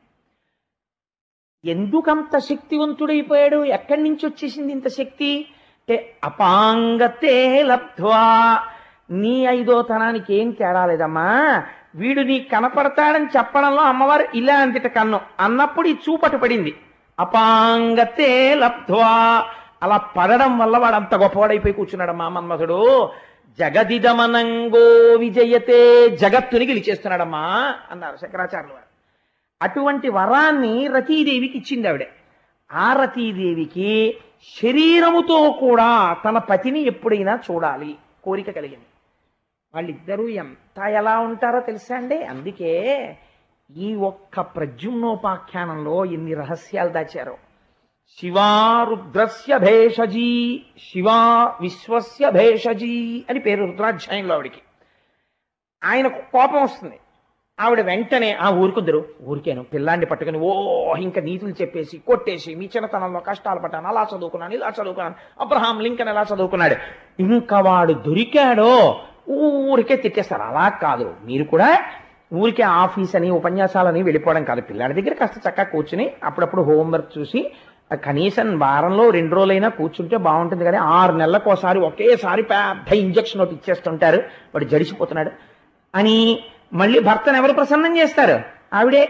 ఎందుకంత శక్తివంతుడైపోయాడు ఎక్కడి నుంచి వచ్చేసింది ఇంత శక్తి అంటే అపాంగతే లబ్ధ్వా నీ ఐదో తనానికి ఏం తేడా లేదమ్మా వీడు నీ కనపడతాడని చెప్పడంలో అమ్మవారు ఇలా అంతిట కన్ను అన్నప్పుడు ఈ చూపటు పడింది అపాంగతే లబ్ధ్వా అలా పడడం వల్ల వాడు అంత గొప్పవాడైపోయి కూర్చున్నాడు మా మన్మథుడు జగదిదమనంగో విజయతే జగత్తుని గెలిచేస్తున్నాడమ్మా అన్నారు శంకరాచార్యులు వారు అటువంటి వరాన్ని రతీదేవికి ఇచ్చింది ఆవిడ ఆ రతీదేవికి శరీరముతో కూడా తన పతిని ఎప్పుడైనా చూడాలి కోరిక కలిగింది వాళ్ళిద్దరూ ఎంత ఎలా ఉంటారో తెలుసా అండి అందుకే ఈ ఒక్క ప్రద్యుమ్నోపాఖ్యానంలో ఎన్ని రహస్యాలు దాచారో శివా రుద్రస్య భేషజీ శివా విశ్వస్య భేషజీ అని పేరు రుద్రాధ్యాయంలో ఆవిడికి ఆయనకు కోపం వస్తుంది ఆవిడ వెంటనే ఆ ఊరుకుందరు ఊరికేను పిల్లాన్ని పట్టుకుని ఓ ఇంకా నీతులు చెప్పేసి కొట్టేసి మీ చిన్నతనంలో కష్టాలు పడ్డాను అలా చదువుకున్నాను ఇలా చదువుకున్నాను అబ్రహాం లింకన్ ఎలా చదువుకున్నాడు ఇంకా వాడు దొరికాడో ఊరికే తిట్టేస్తారు అలా కాదు మీరు కూడా ఊరికే ఆఫీస్ అని ఉపన్యాసాలని వెళ్ళిపోవడం కాదు పిల్లాడి దగ్గర కాస్త చక్కగా కూర్చుని అప్పుడప్పుడు హోంవర్క్ చూసి ఆ కనీసం వారంలో రెండు రోజులైనా కూర్చుంటే బాగుంటుంది కానీ ఆరు నెలలకు ఒకసారి ఒకేసారి పెద్ద ఇంజక్షన్ ఒకటి ఇచ్చేస్తుంటారు వాడు జడిసిపోతున్నాడు అని మళ్ళీ భర్తను ఎవరు ప్రసన్నం చేస్తారు ఆవిడే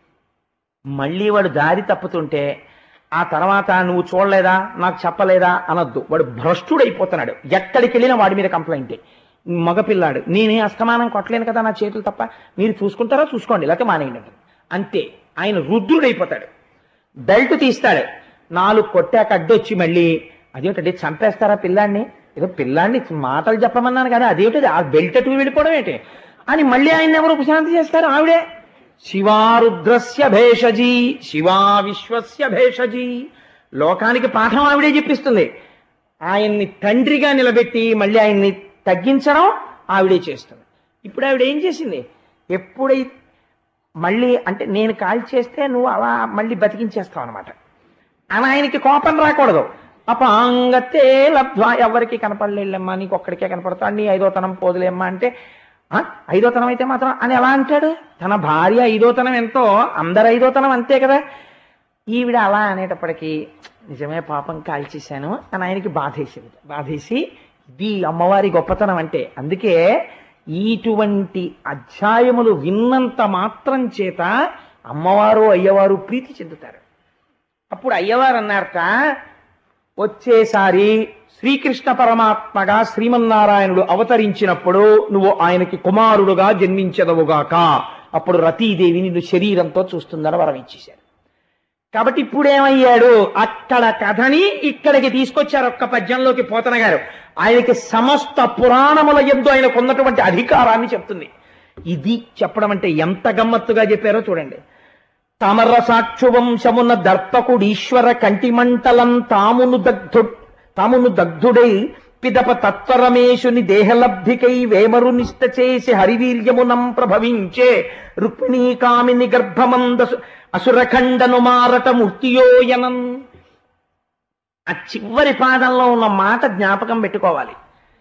మళ్ళీ వాడు దారి తప్పుతుంటే ఆ తర్వాత నువ్వు చూడలేదా నాకు చెప్పలేదా అనొద్దు వాడు భ్రష్టుడైపోతున్నాడు ఎక్కడికి వెళ్ళినా వాడి మీద కంప్లైంట్ మగపిల్లాడు నేనే అస్తమానం కొట్టలేను కదా నా చేతులు తప్ప మీరు చూసుకుంటారా చూసుకోండి లేకపోతే మానేయండి అంటాడు. అంతే ఆయన రుద్రుడైపోతాడు బెల్ట్ తీస్తాడు నాలుగు కొట్టాక అడ్డొచ్చి మళ్ళీ అదేమిటంటే చంపేస్తారా పిల్లాడిని ఏదో పిల్లాడిని మాటలు చెప్పమన్నాను కానీ అదేమిటది ఆ బెల్ట్ అటు వెళ్ళిపోవడం ఏంటి అని మళ్ళీ ఆయన ఎవరు ఉపశాంతి చేస్తారు ఆవిడే శివారుద్రస్య భేషజీ శివా విశ్వస్య భేషజీ లోకానికి పాఠం ఆవిడే చెప్పిస్తుంది ఆయన్ని తండ్రిగా నిలబెట్టి మళ్ళీ ఆయన్ని తగ్గించడం ఆవిడే చేస్తుంది ఇప్పుడు ఆవిడ ఏం చేసింది ఎప్పుడైతే మళ్ళీ అంటే నేను కాల్ చేస్తే నువ్వు అలా మళ్ళీ బతికించేస్తావు అనమాట అని ఆయనకి కోపం రాకూడదు అపాంగతే లబ్ధ్వా ఎవరికి కనపడలేమ్మా నీకు ఒక్కడికే కనపడతాడు నీ ఐదోతనం పోదులేమ్మా అంటే "ఆ, ఐదోతనం అయితే మాత్రం అని ఎలా అంటాడు తన భార్య ఐదోతనం ఎంతో అందరు ఐదోతనం అంతే కదా ఈవిడ అలా అనేటప్పటికీ నిజమే పాపం కాల్చేశాను అని ఆయనకి బాధేసింది బాధేసి ఇది అమ్మవారి గొప్పతనం అంటే అందుకే ఇటువంటి అధ్యాయములు విన్నంత మాత్రం చేత అమ్మవారు అయ్యవారు ప్రీతి చెందుతారు అప్పుడు అయ్యవారు అన్నారట వచ్చేసారి శ్రీకృష్ణ పరమాత్మగా శ్రీమన్నారాయణుడు అవతరించినప్పుడు నువ్వు ఆయనకి కుమారుడుగా జన్మించదవుగాక అప్పుడు రతీదేవి నిన్ను శరీరంతో చూస్తుందని వరం ఇచ్చేశారు కాబట్టి ఇప్పుడేమయ్యాడు అక్కడ కథని ఇక్కడికి తీసుకొచ్చారు ఒక్క పద్యంలోకి పోతన గారు ఆయనకి సమస్త పురాణముల ఎందు ఆయనకు ఉన్నటువంటి అధికారాన్ని చెప్తుంది ఇది చెప్పడం అంటే ఎంత గమ్మత్తుగా చెప్పారో చూడండి తమర సాక్షు వంశమున దర్పకుడీశ్వర కంటిమంటలం తామును దగ్ధు తామును దగ్ధుడై పిదప తత్వరమేశుని దేహలబ్ధికై వేమరు నిష్ట చేసి హరివీర్యమునం ప్రభవించే రుక్మిణీ కామిని గర్భమంద అసురఖండను మారట మూర్తియోయనం ఆ చివరి పాదంలో ఉన్న మాట జ్ఞాపకం పెట్టుకోవాలి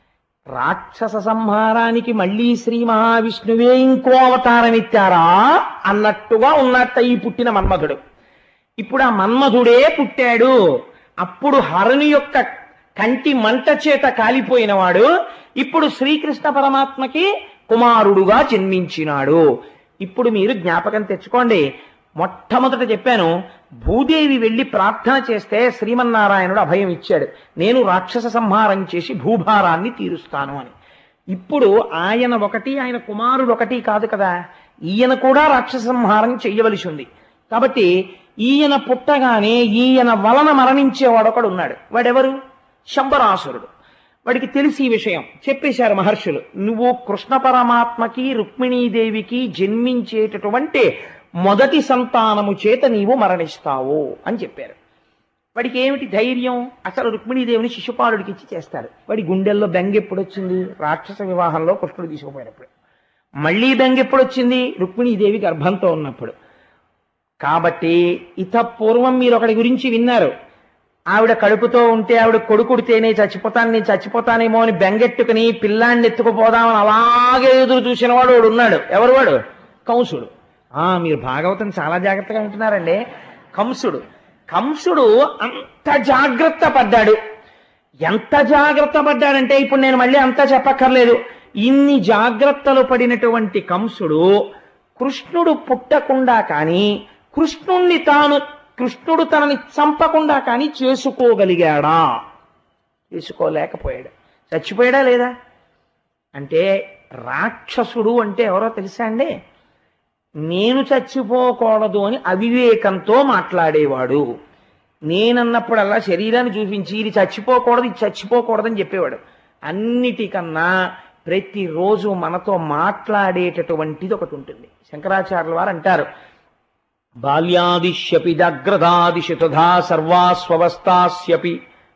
రాక్షస సంహారానికి మళ్ళీ శ్రీ మహావిష్ణువే ఇంకో అవతారం ఇచ్చారా అన్నట్టుగా ఉన్నట్ట ఈ పుట్టిన మన్మధుడు ఇప్పుడు ఆ మన్మధుడే పుట్టాడు అప్పుడు హరుని యొక్క కంటి మంట చేత కాలిపోయినవాడు ఇప్పుడు శ్రీకృష్ణ పరమాత్మకి కుమారుడుగా జన్మించినాడు ఇప్పుడు మీరు జ్ఞాపకం తెచ్చుకోండి మొట్టమొదట చెప్పాను భూదేవి వెళ్లి ప్రార్థన చేస్తే శ్రీమన్నారాయణుడు అభయం ఇచ్చాడు నేను రాక్షస సంహారం చేసి భూభారాన్ని తీరుస్తాను అని ఇప్పుడు ఆయన ఒకటి ఆయన కుమారుడు ఒకటి కాదు కదా ఈయన కూడా రాక్షస సంహారం చెయ్యవలసి ఉంది కాబట్టి ఈయన పుట్టగానే ఈయన వలన మరణించేవాడు ఒకడు ఉన్నాడు వాడెవరు శంబరాసురుడు వాడికి తెలిసి ఈ విషయం చెప్పేశారు మహర్షులు నువ్వు కృష్ణ పరమాత్మకి రుక్మిణీదేవికి జన్మించేటటువంటి మొదటి సంతానము చేత నీవు మరణిస్తావు అని చెప్పారు వాడికి ఏమిటి ధైర్యం అసలు రుక్మిణీదేవిని శిశుపాలుడికి ఇచ్చి చేస్తాడు వాడి గుండెల్లో బెంగ ఎప్పుడు వచ్చింది రాక్షస వివాహంలో కృష్ణుడు తీసుకుపోయినప్పుడు మళ్ళీ బెంగ ఎప్పుడు వచ్చింది రుక్మిణీదేవి గర్భంతో ఉన్నప్పుడు కాబట్టి ఇత పూర్వం మీరు ఒకటి గురించి విన్నారు ఆవిడ కడుపుతో ఉంటే ఆవిడ కొడుకుడితేనే చచ్చిపోతాను నేను చచ్చిపోతానేమో అని బెంగెట్టుకుని పిల్లాన్ని ఎత్తుకుపోదామని అలాగే ఎదురు చూసిన వాడు వాడు ఉన్నాడు ఎవరు వాడు కంసుడు ఆ మీరు భాగవతం చాలా జాగ్రత్తగా వింటున్నారండి కంసుడు కంసుడు అంత జాగ్రత్త పడ్డాడు ఎంత జాగ్రత్త పడ్డాడంటే ఇప్పుడు నేను మళ్ళీ అంతా చెప్పక్కర్లేదు ఇన్ని జాగ్రత్తలు పడినటువంటి కంసుడు కృష్ణుడు పుట్టకుండా కానీ కృష్ణుణ్ణి తాను కృష్ణుడు తనని చంపకుండా కానీ చేసుకోగలిగాడా చేసుకోలేకపోయాడు చచ్చిపోయాడా లేదా అంటే రాక్షసుడు అంటే ఎవరో తెలుసా అండి నేను చచ్చిపోకూడదు అని అవివేకంతో మాట్లాడేవాడు నేనన్నప్పుడల్లా శరీరాన్ని చూపించి ఇది చచ్చిపోకూడదు ఇది చచ్చిపోకూడదని చెప్పేవాడు అన్నిటికన్నా ప్రతిరోజు మనతో మాట్లాడేటటువంటిది ఒకటి ఉంటుంది శంకరాచార్యుల వారు అంటారు బాల్యాదిశ్యపి జాగ్రదాదిశు తథా సర్వాస్వవస్థాస్యపి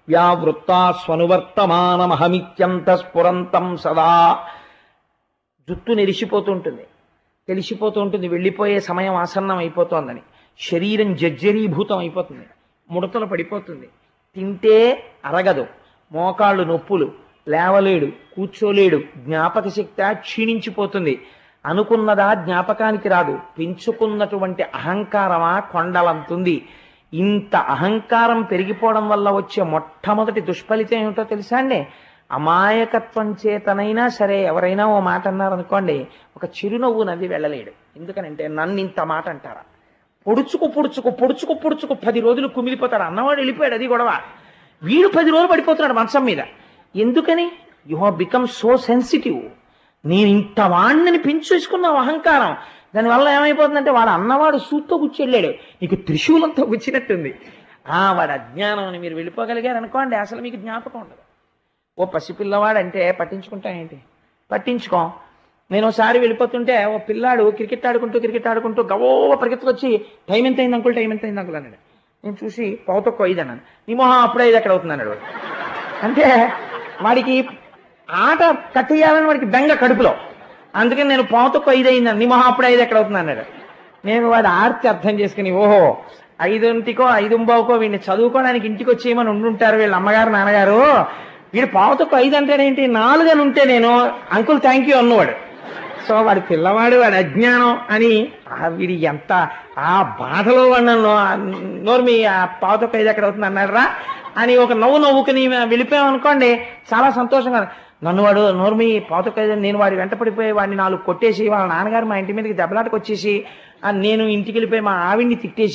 వ్యావృత్తాస్వనువర్తమానమహమిత్యంత స్ఫురంతం సదా జుట్టు నెరిసిపోతుంటుంది తెలిసిపోతూ ఉంటుంది వెళ్ళిపోయే సమయం ఆసన్నం అయిపోతోందని శరీరం జర్జరీభూతం అయిపోతుంది ముడతలు పడిపోతుంది తింటే అరగదు మోకాళ్ళు నొప్పులు లేవలేడు కూర్చోలేడు జ్ఞాపక శక్తి క్షీణించిపోతుంది అనుకున్నదా జ్ఞాపకానికి రాదు పెంచుకున్నటువంటి అహంకారమా కొండలంతుంది ఇంత అహంకారం పెరిగిపోవడం వల్ల వచ్చే మొట్టమొదటి దుష్ఫలితం ఏమిటో తెలుసా అండి అమాయకత్వం చేతనైనా సరే ఎవరైనా ఓ మాట అన్నారనుకోండి ఒక చిరునవ్వు నవ్వి వెళ్ళలేడు ఎందుకనంటే నన్ను ఇంత మాట అంటారా పొడుచుకు పొడుచుకు పొడుచుకు పొడుచుకు పది రోజులు కుమిలిపోతాడు అన్నవాడు వెళ్ళిపోయాడు అది గొడవ వీడు పది రోజులు పడిపోతున్నాడు మంచం మీద ఎందుకని you have become so sensitive నేను ఇంత వాణ్ణిని పెంచేసుకున్నావు అహంకారం దానివల్ల ఏమైపోతుందంటే వాడు అన్నవాడు సూత్తో కూర్చెళ్ళాడు నీకు త్రిశూలంతో కూర్చున్నట్టుంది ఆ వాడు అజ్ఞానం అని మీరు వెళ్ళిపోగలిగారు అనుకోండి అసలు మీకు జ్ఞాపకం ఉండదు ఓ పసిపిల్లవాడు అంటే పట్టించుకుంటా ఏంటి పట్టించుకో నేను ఒకసారి వెళ్ళిపోతుంటే ఓ పిల్లాడు క్రికెట్ ఆడుకుంటూ క్రికెట్ ఆడుకుంటూ గవో పరిగెత్తుకొచ్చి టైం ఎంత అయింది అంకుల్ టైం ఎంత అయింది అంకుల్ అన్నాడు నేను చూసి పావుతొక్క ఐదు అన్నాను నీ మొహం అప్పుడే ఐదు ఎక్కడ అవుతుంది అన్నాడు వాడు. అంటే వాడికి ఆట కట్టేయాలని వాడికి బెంగ కడుపులో అందుకని నేను పావుతొక్క ఐదు అయిందని నీ మొహం అప్పుడే ఐదు ఎక్కడ అవుతుంది అన్నాడు నేను వాడి ఆర్తి అర్థం చేసుకుని ఓహో ఐదింటికో ఐదుంబావుకో వీడిని చదువుకోవడానికి ఇంటికి వచ్చేయమని ఉండుంటారు వీళ్ళ అమ్మగారు నాన్నగారు వీడు పావుతొక్క ఐదు అంటేనేంటి నాలుగు అని ఉంటే నేను అంకుల్ థ్యాంక్ యూ అన్నవాడు సో వాడి పిల్లవాడు వాడి అజ్ఞానం అని ఆ వీడి ఎంత ఆ బాధలో వాడినను నోర్మి ఆ పావుతొక్క ఐదు ఎక్కడ అవుతుంది అన్నారా అని ఒక నవ్వు నవ్వుకుని వెళ్ళిపోయాం అనుకోండి చాలా సంతోషంగా నన్ను వాడు నోర్మి పావుతొక్క ఐదు నేను వాడి వెంట పడిపోయి వాడిని నాలుగు కొట్టేసి వాళ్ళ నాన్నగారు మా ఇంటి మీదకి దెబ్బలాటకు వచ్చేసి ఆ నేను ఇంటికి వెళ్ళిపోయి మా ఆవిడ్ని తిట్టేసి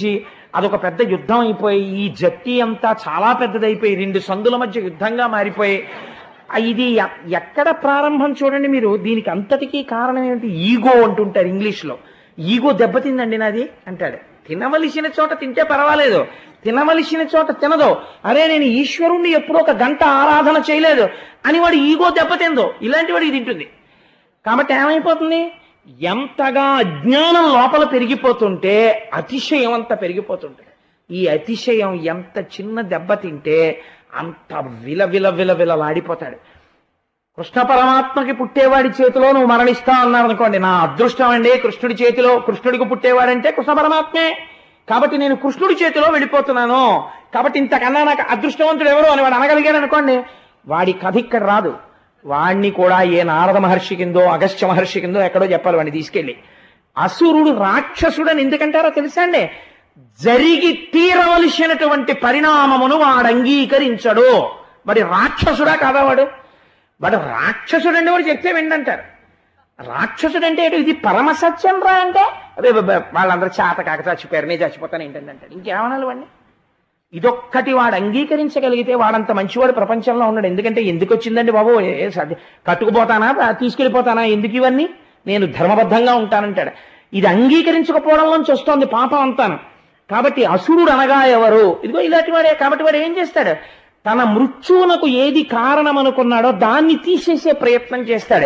అదొక పెద్ద యుద్ధం అయిపోయి ఈ జట్టి అంతా చాలా పెద్దదైపోయి రెండు సందుల మధ్య యుద్ధంగా మారిపోయి ఆ ఇది ఎ- ఎక్కడ ప్రారంభం చూడండి మీరు దీనికి అంతటికీ కారణం ఏమిటి ఈగో అంటుంటారు ఇంగ్లీష్లో ఈగో దెబ్బతిందండి నాది అంటాడు తినవలసిన చోట తింటే పర్వాలేదు తినవలసిన చోట తినదు అరే నేను ఈశ్వరుణ్ణి ఎప్పుడో ఒక గంట ఆరాధన చేయలేదు అని వాడు ఈగో దెబ్బతిందో ఇలాంటి వాడికి తింటుంది కాబట్టి ఏమైపోతుంది ఎంతగా అజ్ఞానం లోపల పెరిగిపోతుంటే అతిశయం అంత పెరిగిపోతుంటుంది ఈ అతిశయం ఎంత చిన్న దెబ్బ తింటే అంత విల విల విల విలలాడిపోతాడు కృష్ణ పరమాత్మకి పుట్టేవాడి చేతిలో నువ్వు మరణిస్తావు అన్నారు అనుకోండి నా అదృష్టం అండి కృష్ణుడి చేతిలో కృష్ణుడికి పుట్టేవాడంటే కృష్ణ పరమాత్మే కాబట్టి నేను కృష్ణుడి చేతిలో వెళ్ళిపోతున్నాను కాబట్టి ఇంతకన్నా నాకు అదృష్టవంతుడు ఎవరు అని వాడు అనగలిగాడు అనుకోండి వాడి కథ ఇక్కడ రాదు వాణ్ణి కూడా ఏ నారద మహర్షి కిందో అగస్త్య మహర్షి కిందో ఎక్కడో చెప్పాలి వాడిని తీసుకెళ్ళి అసురుడు రాక్షసుడని ఎందుకంటారో తెలుసా అండి జరిగి తీరవలసినటువంటి పరిణామమును వాడు అంగీకరించడు వాడి రాక్షసుడా కాదా వాడు వాడు రాక్షసుడు అంటే వాడు చెప్తే విండంటారు రాక్షసుడు అంటే ఏంటి? ఇది పరమ సత్యం రా అంటే అదే వాళ్ళందరూ చేత కాక చచ్చిపోయారు నేను చచ్చిపోతాను ఏంటంటే అంటాడు ఇంకేమనాలి వాడిని ఇదొక్కటి వాడు అంగీకరించగలిగితే వాడంత మంచివాడు ప్రపంచంలో ఉన్నాడు ఎందుకంటే ఎందుకు వచ్చిందండి బాబు ఏ సర్ది- కట్టుకుపోతానా ఆ, తీసుకెళ్ళిపోతానా ఎందుకు ఇవన్నీ నేను ధర్మబద్ధంగా ఉంటానంటాడు ఇది అంగీకరించకపోవడంలోంచి వస్తోంది పాపం అంతాను కాబట్టి అసురుడు అనగా ఎవరు ఇదిగో ఇలాంటి వాడే కాబట్టి వాడు ఏం చేస్తాడు తన మృత్యువునకు ఏది కారణం అనుకున్నాడో దాన్ని తీసేసే ప్రయత్నం చేస్తాడు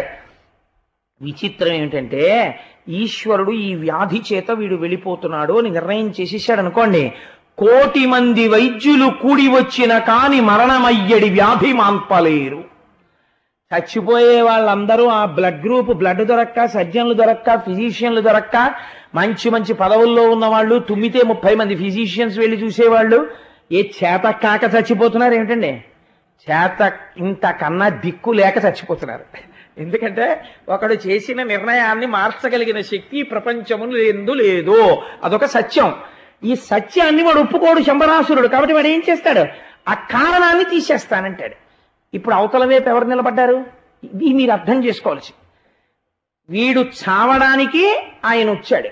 విచిత్రం ఏమిటంటే ఈశ్వరుడు ఈ వ్యాధి చేత వీడు వెళ్ళిపోతున్నాడు అని నిర్ణయం చేసేసాడు అనుకోండి కోటి మంది వైద్యులు కూడి వచ్చిన కాని మరణమయ్యడి వ్యాధి మాన్పలేరు చచ్చిపోయే వాళ్ళందరూ ఆ బ్లడ్ గ్రూప్ బ్లడ్ దొరక్క సర్జన్లు దొరక్క ఫిజిషియన్లు దొరక్క మంచి మంచి పదవుల్లో ఉన్న వాళ్ళు తుమ్మితే ముప్పై మంది ఫిజిషియన్స్ వెళ్ళి చూసేవాళ్ళు ఏ చేత కాక చచ్చిపోతున్నారు ఏమిటండి చేత ఇంతకన్నా దిక్కు లేక చచ్చిపోతున్నారు ఎందుకంటే ఒకడు చేసిన నిర్ణయాన్ని మార్చగలిగిన శక్తి ఈ ప్రపంచమును ఎందు లేదు అదొక సత్యం ఈ సత్యాన్ని వాడు ఒప్పుకోడు శంబరాసురుడు కాబట్టి వాడు ఏం చేస్తాడు ఆ కారణాన్ని తీసేస్తానంటాడు ఇప్పుడు అవతల వైపు ఎవరు నిలబడ్డారు ఇది మీరు అర్థం చేసుకోవాల్సి వీడు చావడానికి ఆయన వచ్చాడు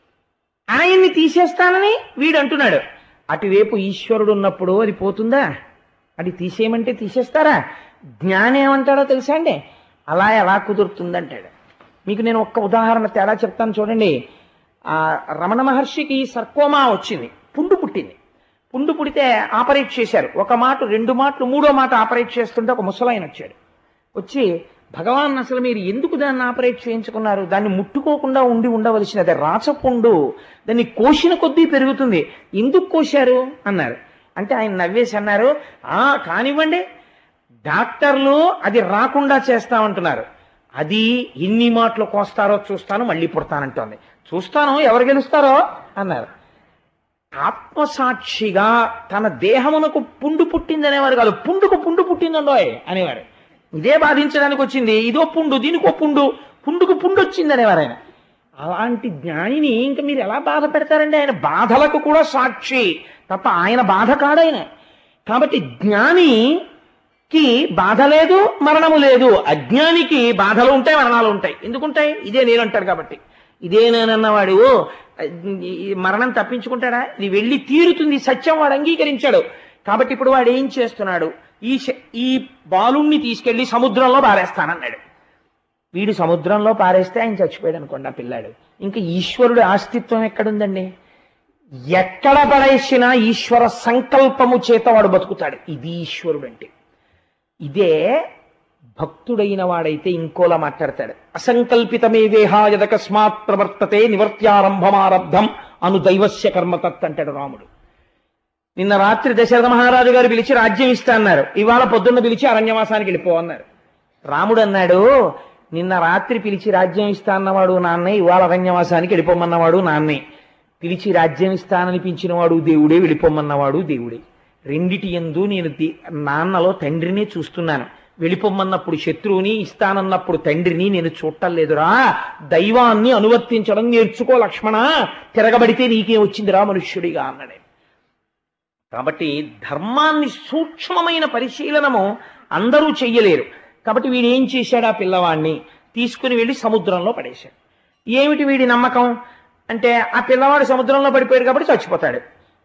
ఆయన్ని తీసేస్తానని వీడు అంటున్నాడు అటువైపు ఈశ్వరుడు ఉన్నప్పుడు అది పోతుందా అది తీసేయమంటే తీసేస్తారా జ్ఞానం ఏమంటాడో తెలుసా అండి అలా ఎలా కుదురుతుందంటాడు మీకు నేను ఒక్క ఉదాహరణ తేడా చెప్తాను చూడండి ఆ రమణ మహర్షికి సర్కోమా వచ్చింది పుండు పుట్టింది పుండు పుడితే ఆపరేట్ చేశారు ఒక మాట రెండు మాటలు మూడో మాట ఆపరేట్ చేస్తుంటే ఒక ముసలాయన వచ్చాడు వచ్చి భగవాన్ అసలు మీరు ఎందుకు దాన్ని ఆపరేట్ చేయించుకున్నారు దాన్ని ముట్టుకోకుండా ఉండి ఉండవలసినది రాచపుండు దాన్ని కోసిన కొద్దీ పెరుగుతుంది ఎందుకు కోశారు అన్నారు అంటే ఆయన నవ్వేసి అన్నారు ఆ కానివ్వండి డాక్టర్లు అది రాకుండా చేస్తామంటున్నారు అది ఎన్ని మాటలు కోస్తారో చూస్తాను మళ్ళీ పుడతానంటోంది చూస్తాను ఎవరు గెలుస్తారో అన్నారు ఆత్మసాక్షిగా తన దేహమునకు పుండు పుట్టిందనేవారు కాదు పుండుకు పుండు పుట్టిందండోయ్ అనేవారు ఇదే బాధించడానికి వచ్చింది ఇదో పుండు దీనికో పుండు పుండుకు పుండు వచ్చింది అనేవారు ఆయన అలాంటి జ్ఞానిని ఇంకా మీరు ఎలా బాధ పెడతారండి ఆయన బాధలకు కూడా సాక్షి తప్ప ఆయన బాధ కాడాయన కాబట్టి జ్ఞానికి బాధ లేదు మరణము లేదు అజ్ఞానికి బాధలు ఉంటాయి మరణాలు ఉంటాయి ఎందుకుంటాయి ఇదే నేను అంటాడు కాబట్టి ఇదే నేనన్నవాడు ఈ మరణం తప్పించుకుంటాడా ఇది వెళ్ళి తీరుతుంది సత్యం వాడు అంగీకరించాడు కాబట్టి ఇప్పుడు వాడు ఏం చేస్తున్నాడు ఈ శ- ఈ బాలుణ్ణి తీసుకెళ్లి సముద్రంలో పారేస్తానన్నాడు వీడు సముద్రంలో పారేస్తే ఆయన చచ్చిపోయాడు అనుకోండి ఆ పిల్లాడు ఇంకా ఈశ్వరుడు అస్తిత్వం ఎక్కడుందండి ఎక్కడ పడేసినా ఈశ్వర సంకల్పము చేత వాడు బతుకుతాడు ఇది ఈశ్వరుడు అంటే ఇదే భక్తుడైన వాడైతే ఇంకోలా మాట్లాడతాడు అసంకల్పితమే వేహాయదకస్మాత్ ప్రవర్తతే నివర్త్యారంభమారబ్ధం అను దైవస్య కర్మతత్ అంటాడు రాముడు నిన్న రాత్రి దశరథ మహారాజు గారు పిలిచి రాజ్యం ఇస్తా అన్నారు ఇవాళ పొద్దున్న పిలిచి అరణ్యవాసానికి వెళ్ళిపో అన్నారు రాముడు అన్నాడు నిన్న రాత్రి పిలిచి రాజ్యం ఇస్తా అన్నవాడు నాన్నే ఇవాళ అరణ్యవాసానికి వెళ్ళిపోమన్నవాడు నాన్నే పిలిచి రాజ్యం ఇస్తాననిపించినవాడు దేవుడే వెళ్ళిపోమన్నవాడు దేవుడే రెండిటి ఎందు నేను ది- నాన్నలో తండ్రిని చూస్తున్నాను వెళ్ళిపోమన్నప్పుడు శత్రువుని ఇస్తానన్నప్పుడు తండ్రిని నేను చూడటం లేదురా దైవాన్ని అనువర్తించడం నేర్చుకో లక్ష్మణ తిరగబడితే నీకే వచ్చిందిరా మనుష్యుడిగా అన్నాడే కాబట్టి ధర్మాన్ని సూక్ష్మమైన పరిశీలనము అందరూ చెయ్యలేరు కాబట్టి వీడు ఏం చేశాడు ఆ పిల్లవాడిని తీసుకుని వెళ్ళి సముద్రంలో పడేశాడు ఏమిటి వీడి నమ్మకం అంటే ఆ పిల్లవాడు సముద్రంలో పడిపోయాడు కాబట్టి చచ్చిపోతాడు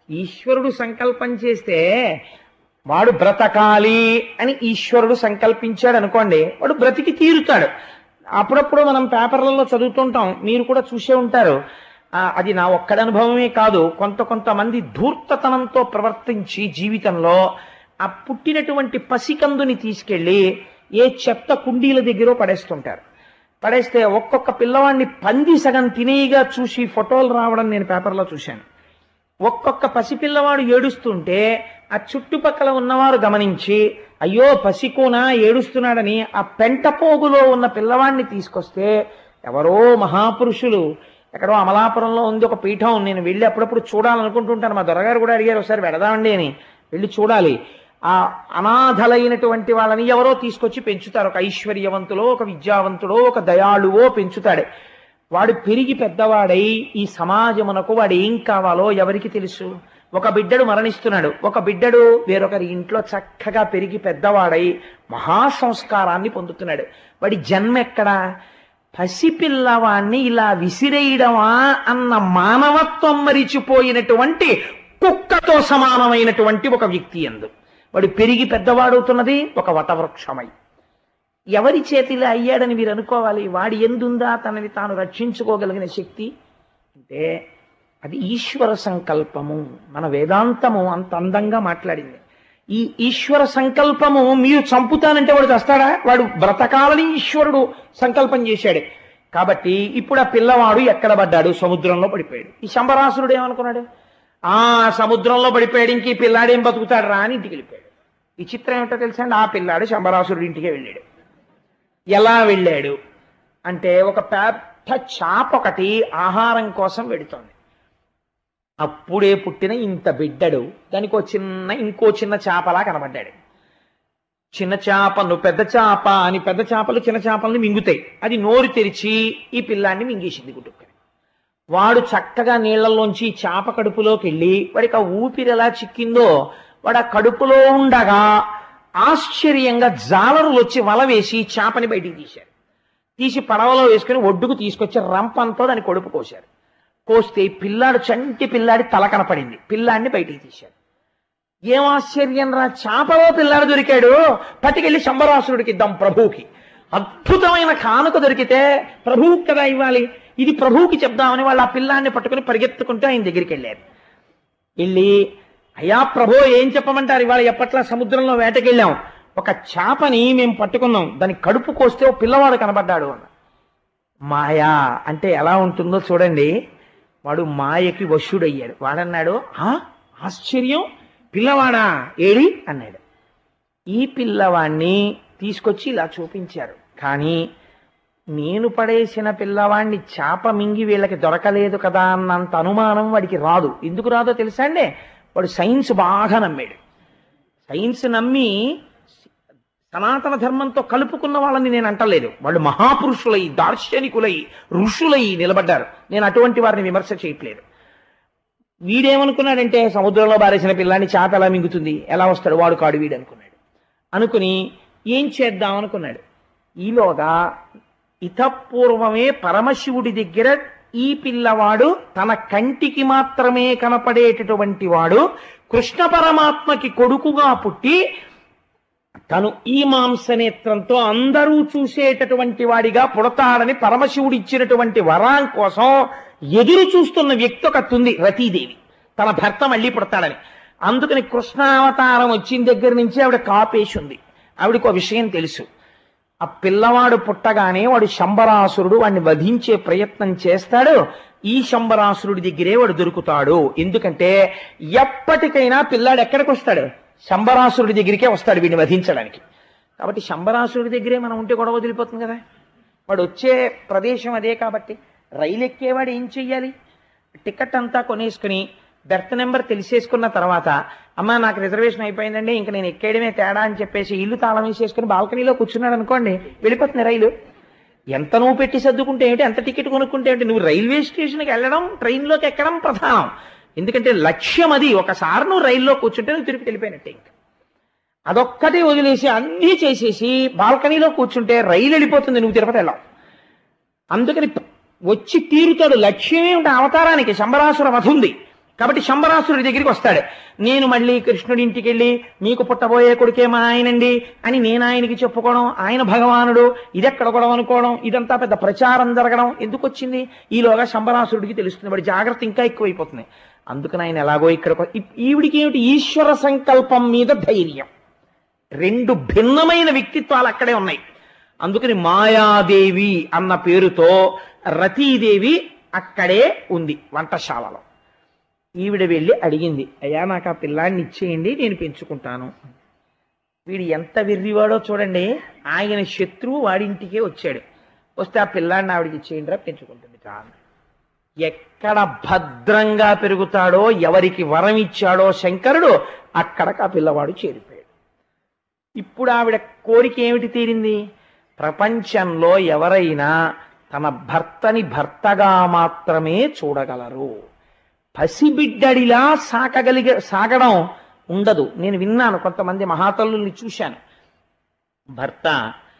ఈశ్వరుడు సంకల్పం చేస్తే వాడు బ్రతకాలి అని ఈశ్వరుడు సంకల్పించాడు అనుకోండి వాడు బ్రతికి తీరుతాడు అప్పుడప్పుడు మనం పేపర్లలో చదువుతుంటాం మీరు కూడా చూసే ఉంటారు ఆ, అది నా ఒక్కడి అనుభవమే కాదు కొంత కొంతమంది ధూర్తతనంతో ప్రవర్తించి జీవితంలో ఆ పుట్టినటువంటి పసికందుని తీసుకెళ్లి ఏ చెత్త కుండీల దగ్గర పడేస్తుంటారు పడేస్తే ఒక్కొక్క పిల్లవాడిని పంది సగం తినేయిగా చూసి ఫోటోలు రావడం నేను పేపర్లో చూశాను ఒక్కొక్క పసిపిల్లవాడు ఏడుస్తుంటే ఆ చుట్టుపక్కల ఉన్నవారు గమనించి అయ్యో పసికోన ఏడుస్తున్నాడని ఆ పెంట పోగులో ఉన్న పిల్లవాడిని తీసుకొస్తే ఎవరో మహాపురుషులు ఎక్కడో అమలాపురంలో ఉంది ఒక పీఠం నేను వెళ్ళి అప్పుడప్పుడు చూడాలనుకుంటుంటాను మా దొరగారు కూడా అడిగారు ఒకసారి వెడదామండి అని వెళ్ళి చూడాలి ఆ అనాథలైనటువంటి వాళ్ళని ఎవరో తీసుకొచ్చి పెంచుతారు ఒక ఐశ్వర్యవంతులో ఒక విద్యావంతుడో ఒక దయాళువో పెంచుతాడు వాడు పెరిగి పెద్దవాడై ఈ సమాజమునకు వాడు ఏం కావాలో ఎవరికి తెలుసు ఒక బిడ్డడు మరణిస్తున్నాడు ఒక బిడ్డడు వేరొకరి ఇంట్లో చక్కగా పెరిగి పెద్దవాడై మహా సంస్కారాన్ని పొందుతున్నాడు వాడి జన్మ ఎక్కడా పసిపిల్లవాణ్ణి ఇలా విసిరేయడమా అన్న మానవత్వం మరిచిపోయినటువంటి కుక్కతో సమానమైనటువంటి ఒక వ్యక్తి ఎందు వాడు పెరిగి పెద్దవాడవుతున్నది ఒక వటవృక్షమై ఎవరి చేతిలో అయ్యాడని మీరు అనుకోవాలి వాడి ఎందుందా తనని తాను రక్షించుకోగలిగిన శక్తి అంటే అది ఈశ్వర సంకల్పము మన వేదాంతము అంత అందంగా మాట్లాడింది ఈ ఈశ్వర సంకల్పము మీరు చంపుతానంటే వాడు చస్తాడా వాడు బ్రతకాలని ఈశ్వరుడు సంకల్పం చేశాడు కాబట్టి ఇప్పుడు ఆ పిల్లవాడు ఎక్కడ పడ్డాడు సముద్రంలో పడిపోయాడు ఈ శంబరాసురుడు ఏమనుకున్నాడు ఆ సముద్రంలో పడిపోయాడు ఇంక ఈ పిల్లాడేం బతుకుతాడు రా అని ఇంటికి వెళ్ళిపోయాడు విచిత్రం ఏమిటో తెలుసా అండి ఆ పిల్లాడు శంబరాసురుడి ఇంటికే వెళ్ళాడు ఎలా వెళ్ళాడు అంటే ఒక పెద్ద చాప ఒకటి ఆహారం కోసం వెడుతోంది అప్పుడే పుట్టిన ఇంత బిడ్డడు దానికి ఒక చిన్న ఇంకో చిన్న చేపలా కనబడ్డాడు చిన్న చేప నువ్వు పెద్ద చేప అని పెద్ద చేపలు చిన్న చేపల్ని మింగుతాయి అది నోరు తెరిచి ఈ పిల్లాన్ని మింగేసింది గుట్టుక్కని వాడు చక్కగా నీళ్లలోంచి చేప కడుపులోకి వెళ్ళి వాడికి ఆ ఊపిరి ఎలా చిక్కిందో వాడు ఆ కడుపులో ఉండగా ఆశ్చర్యంగా జాలరులు వచ్చి వల వేసి చేపని బయటికి తీశారు తీసి పడవలో వేసుకుని ఒడ్డుకు తీసుకొచ్చి రంపంతో దాన్ని కొడుపు కోశారు కోస్తే ఈ పిల్లాడు చంటి పిల్లాడి తల కనపడింది పిల్లాడిని బయటికి తీశారు ఏం ఆశ్చర్యం రా చేపలో పిల్లాడు దొరికాడు పట్టుకెళ్ళి శంబరాసురుడికి ఇద్దాం ప్రభువుకి అద్భుతమైన కానుక దొరికితే ప్రభువుకి కదా ఇవ్వాలి ఇది ప్రభువుకి చెప్దామని వాళ్ళు ఆ పిల్లాన్ని పట్టుకుని పరిగెత్తుకుంటూ ఆయన దగ్గరికి వెళ్ళారు వెళ్ళి అయ్యా ప్రభు ఏం చెప్పమంటారు ఇవాళ ఎప్పట్లా సముద్రంలో వేటకెళ్ళాం ఒక చేపని మేము పట్టుకున్నాం దాని కడుపు కోస్తే ఓ పిల్లవాడు కనబడ్డాడు అన్న మాయా అంటే ఎలా ఉంటుందో చూడండి వాడు మాయకి వశుడయ్యాడు వాడన్నాడు ఆ ఆశ్చర్యం పిల్లవాడా ఏడి అన్నాడు ఈ పిల్లవాణ్ణి తీసుకొచ్చి ఇలా చూపించారు కానీ నేను పడేసిన పిల్లవాణ్ణి చేప మింగి వీళ్ళకి దొరకలేదు కదా అన్నంత అనుమానం వాడికి రాదు ఎందుకు రాదో తెలుసా అండి వాడు సైన్స్ బాగా నమ్మాడు సైన్స్ నమ్మి సనాతన ధర్మంతో కలుపుకున్న వాళ్ళని నేను అంటలేదు వాళ్ళు మహాపురుషులై దార్శనికులై ఋషులై నిలబడ్డారు నేను అటువంటి వారిని విమర్శ చేయట్లేదు వీడేమనుకున్నాడంటే సముద్రంలో బారేసిన పిల్లాన్ని చేప ఎలా మింగుతుంది ఎలా వస్తాడు వాడు కాడు వీడు అనుకున్నాడు అనుకుని ఏం చేద్దాం అనుకున్నాడు ఈలోగా ఇతపూర్వమే పరమశివుడి దగ్గర ఈ పిల్లవాడు తన కంటికి మాత్రమే కనపడేటటువంటి వాడు కృష్ణ పరమాత్మకి కొడుకుగా పుట్టి తను ఈ మాంసనేత్రంతో అందరూ చూసేటటువంటి వాడిగా పుడతాడని పరమశివుడు ఇచ్చినటువంటి వరం కోసం ఎదురు చూస్తున్న వ్యక్తి ఒక తుంది రతీదేవి తన భర్త మళ్ళీ పుడతాడని అందుకని కృష్ణావతారం వచ్చిన దగ్గర నుంచి ఆవిడ కాపేసి ఉంది ఆవిడకు విషయం తెలుసు ఆ పిల్లవాడు పుట్టగానే వాడు శంబరాసురుడు వాడిని వధించే ప్రయత్నం చేస్తాడు ఈ శంబరాసురుడి దగ్గరే వాడు దొరుకుతాడు ఎందుకంటే ఎప్పటికైనా పిల్లాడు ఎక్కడికి వస్తాడు శంబరాసురుడి దగ్గరికే వస్తాడు వీడిని వధించడానికి కాబట్టి శంబరాసురుడి దగ్గరే మనం ఉంటే గొడవ వదిలిపోతుంది కదా వాడు వచ్చే ప్రదేశం అదే కాబట్టి రైలు ఎక్కేవాడు ఏం చెయ్యాలి టికెట్ అంతా కొనేసుకుని బెర్త్ నెంబర్ తెలిసేసుకున్న తర్వాత అమ్మ నాకు రిజర్వేషన్ అయిపోయిందండి ఇంకా నేను ఎక్కేయడమే తేడా అని చెప్పేసి ఇల్లు తాళం వేసేసుకుని బాల్కనీలో కూర్చున్నాడు అనుకోండి వెళ్ళిపోతుంది రైలు ఎంత నువ్వు పెట్టి సర్దుకుంటే ఏమిటి ఎంత టికెట్ కొనుక్కుంటే ఏమిటి నువ్వు రైల్వే స్టేషన్కి వెళ్ళడం ట్రైన్లోకి ఎక్కడం ప్రధానం ఎందుకంటే లక్ష్యం అది ఒకసారి నువ్వు రైల్లో కూర్చుంటే నువ్వు తిరిగి వెళ్ళిపోయినట్టే ఇంకా అదొక్కటి వదిలేసి అన్నీ చేసేసి బాల్కనీలో కూర్చుంటే రైలు వెళ్ళిపోతుంది నువ్వు తిరుపతి వెళ్ళావు అందుకని వచ్చి తీరుతాడు లక్ష్యమే ఉంటే అవతారానికి శంబరాసుర వధ ఉంది కాబట్టి శంబరాసురుడి దగ్గరికి వస్తాడు నేను మళ్ళీ కృష్ణుడి ఇంటికి వెళ్ళి మీకు పుట్టబోయే కొడుకే మా ఆయనండి అని నేను ఆయనకి చెప్పుకోవడం ఆయన భగవానుడు ఇదెక్కడ గొడవ అనుకోవడం ఇదంతా పెద్ద ప్రచారం జరగడం ఎందుకు వచ్చింది ఈలోగా శంబరాసురుడికి తెలుస్తుంది వాడి జాగ్రత్త ఇంకా ఎక్కువైపోతుంది అందుకని ఆయన ఎలాగో ఇక్కడ ఈవిడికి ఏమిటి ఈశ్వర సంకల్పం మీద ధైర్యం రెండు భిన్నమైన వ్యక్తిత్వాలు అక్కడే ఉన్నాయి అందుకని మాయాదేవి అన్న పేరుతో రతీదేవి అక్కడే ఉంది వంటశాలలో ఈవిడ వెళ్ళి అడిగింది అయ్యా నాకు ఆ పిల్లాన్ని ఇచ్చేయండి నేను పెంచుకుంటాను వీడు ఎంత వెర్రివాడో చూడండి ఆయన శత్రువు వాడింటికే వచ్చాడు వస్తే ఆ పిల్లాన్ని ఆవిడికి ఇచ్చేయండి రా పెంచుకుంటుంది చాలు ఎక్కడ భద్రంగా పెరుగుతాడో ఎవరికి వరం ఇచ్చాడో శంకరుడు అక్కడకు ఆ పిల్లవాడు చేరిపోయాడు ఇప్పుడు ఆవిడ కోరిక ఏమిటి తీరింది ప్రపంచంలో ఎవరైనా తన భర్తని భర్తగా మాత్రమే చూడగలరు పసిబిడ్డడిలా సాకగలిగే సాగడం ఉండదు నేను విన్నాను కొంతమంది మహాతల్లుల్ని చూశాను భర్త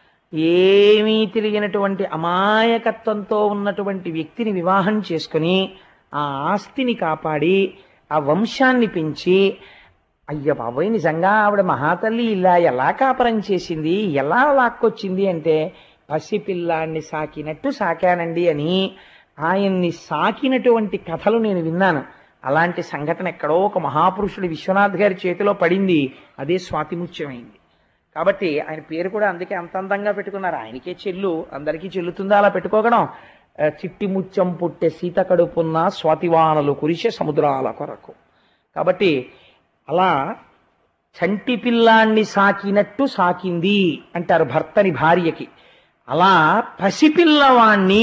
ఏమీ తెలియనటువంటి అమాయకత్వంతో ఉన్నటువంటి వ్యక్తిని వివాహం చేసుకుని ఆ ఆస్తిని కాపాడి ఆ వంశాన్ని పెంచి అయ్య బాబోయ్ నిజంగా ఆవిడ మహాతల్లి ఇలా ఎలా కాపరం చేసింది ఎలా లాక్కొచ్చింది అంటే పసిపిల్లాన్ని సాకినట్టు సాకానండి అని ఆయన్ని సాకినటువంటి కథలు నేను విన్నాను అలాంటి సంఘటన ఎక్కడో ఒక మహాపురుషుడు విశ్వనాథ్ గారి చేతిలో పడింది అదే స్వాతిముత్యమైంది కాబట్టి ఆయన పేరు కూడా అందుకే అంత అందంగా పెట్టుకున్నారు ఆయనకే చెల్లు అందరికీ చెల్లుతుందా అలా పెట్టుకోగడం ఆ, చిట్టి ముత్యం పుట్టే సీత కడుపున్న స్వాతివానలు కురిసే సముద్రాల కొరకు కాబట్టి అలా చంటి పిల్లాన్ని సాకినట్టు సాకింది అంటారు భర్తని భార్యకి అలా పసిపిల్లవాణ్ణి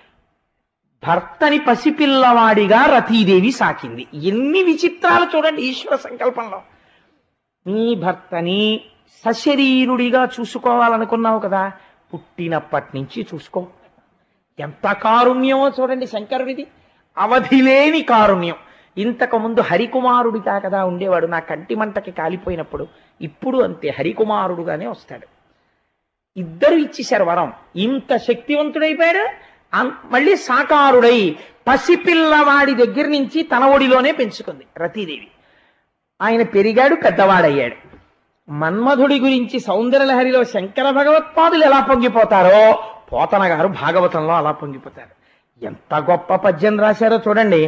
భర్తని పసిపిల్లవాడిగా రతీదేవి సాకింది ఎన్ని విచిత్రాలు చూడండి ఈశ్వర సంకల్పంలో నీ భర్తని సశరీరుడిగా చూసుకోవాలనుకున్నావు కదా పుట్టినప్పటి నుంచి చూసుకో ఎంత కారుణ్యమో చూడండి శంకరుడిది అవధిలేని కారుణ్యం ఇంతకు ముందు హరికుమారుడిగా కదా ఉండేవాడు నా కంటి మంటకి కాలిపోయినప్పుడు ఇప్పుడు అంతే హరికుమారుడుగానే వస్తాడు ఇద్దరు ఇచ్చేశారు వరం ఇంత శక్తివంతుడైపోయాడు అం- మళ్ళీ సాకారుడై పసిపిల్లవాడి దగ్గర నుంచి తన ఒడిలోనే పెంచుకుంది రతీదేవి ఆయన పెరిగాడు పెద్దవాడయ్యాడు మన్మధుడి గురించి సౌందర్యలహరిలో శంకర భగవత్పాదులు ఎలా పొంగిపోతారో పోతన గారు భాగవతంలో అలా పొంగిపోతారు ఎంత గొప్ప పద్యం రాశారో చూడండి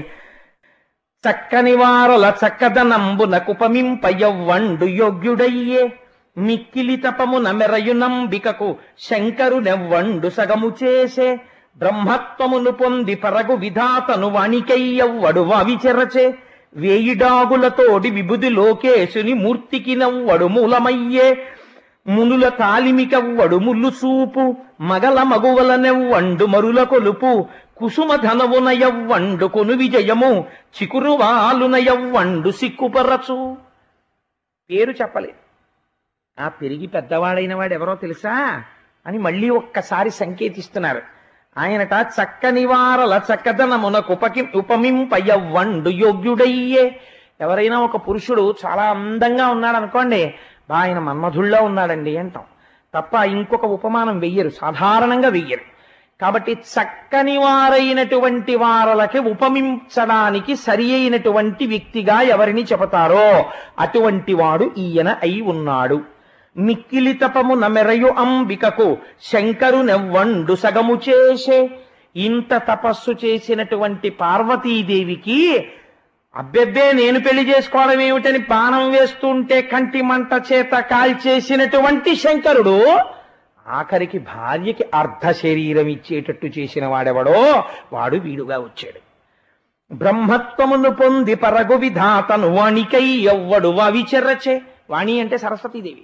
చక్కని వారల చక్కదనంబున కుపమింపయవ్వండు యోగ్యుడయ్యే మిక్కిలి తపమున మెరయునంబికకు శంకరునెవ్వండు సగము చేసే బ్రహ్మత్వమును పొంది పరగు విధాతను వాణికయ్యవ్వడు వావిచెరచే వేయిడాగులతోడి విభుది లోకేశుని మూర్తికి నవ్వడు మూలమయ్యే మునుల తాలిమికవ్వడు ముల్లు చూపు మగల మగువలనెవ్వండు మరుల కొలుపు కుసుమ ధనవునయవ్వండు కొను విజయము చికురువాలునయవ్వండు సిక్కుపరచు పేరు చెప్పలేదు ఆ పెరిగి పెద్దవాడైన వాడు ఎవరో తెలుసా అని మళ్ళీ ఒక్కసారి సంకేతిస్తున్నారు ఆయనట చక్కని వారల చక్కదనమునకు ఉపకి ఉపమింపయవ్వండు యోగ్యుడయ్యే ఎవరైనా ఒక పురుషుడు చాలా అందంగా ఉన్నాడు అనుకోండి బా ఆయన మన్మధుల్లో ఉన్నాడండి అంటాం తప్ప ఇంకొక ఉపమానం వెయ్యరు సాధారణంగా వెయ్యరు కాబట్టి చక్కని వారైనటువంటి వారలకి ఉపమించడానికి సరి అయినటువంటి వ్యక్తిగా ఎవరిని చెబుతారో అటువంటి వాడు ఈయన అయి ఉన్నాడు మిక్కిలి తపము నమెరయు అంబికకు శంకరునెవ్వండు సగము చేసే ఇంత తపస్సు చేసినటువంటి పార్వతీదేవికి అబ్బెబ్బే నేను పెళ్లి చేసుకోవడం ఏమిటని బాణం వేస్తుంటే కంటి మంట చేత కాల్చేసినటువంటి శంకరుడు ఆఖరికి భార్యకి అర్ధ శరీరం ఇచ్చేటట్టు చేసిన వాడెవడో వాడు వీడుగా వచ్చాడు బ్రహ్మత్వమును పొంది పరగు విధాతను వాణికై ఎవ్వడు వావిచెర్రచే వాణి అంటే సరస్వతీదేవి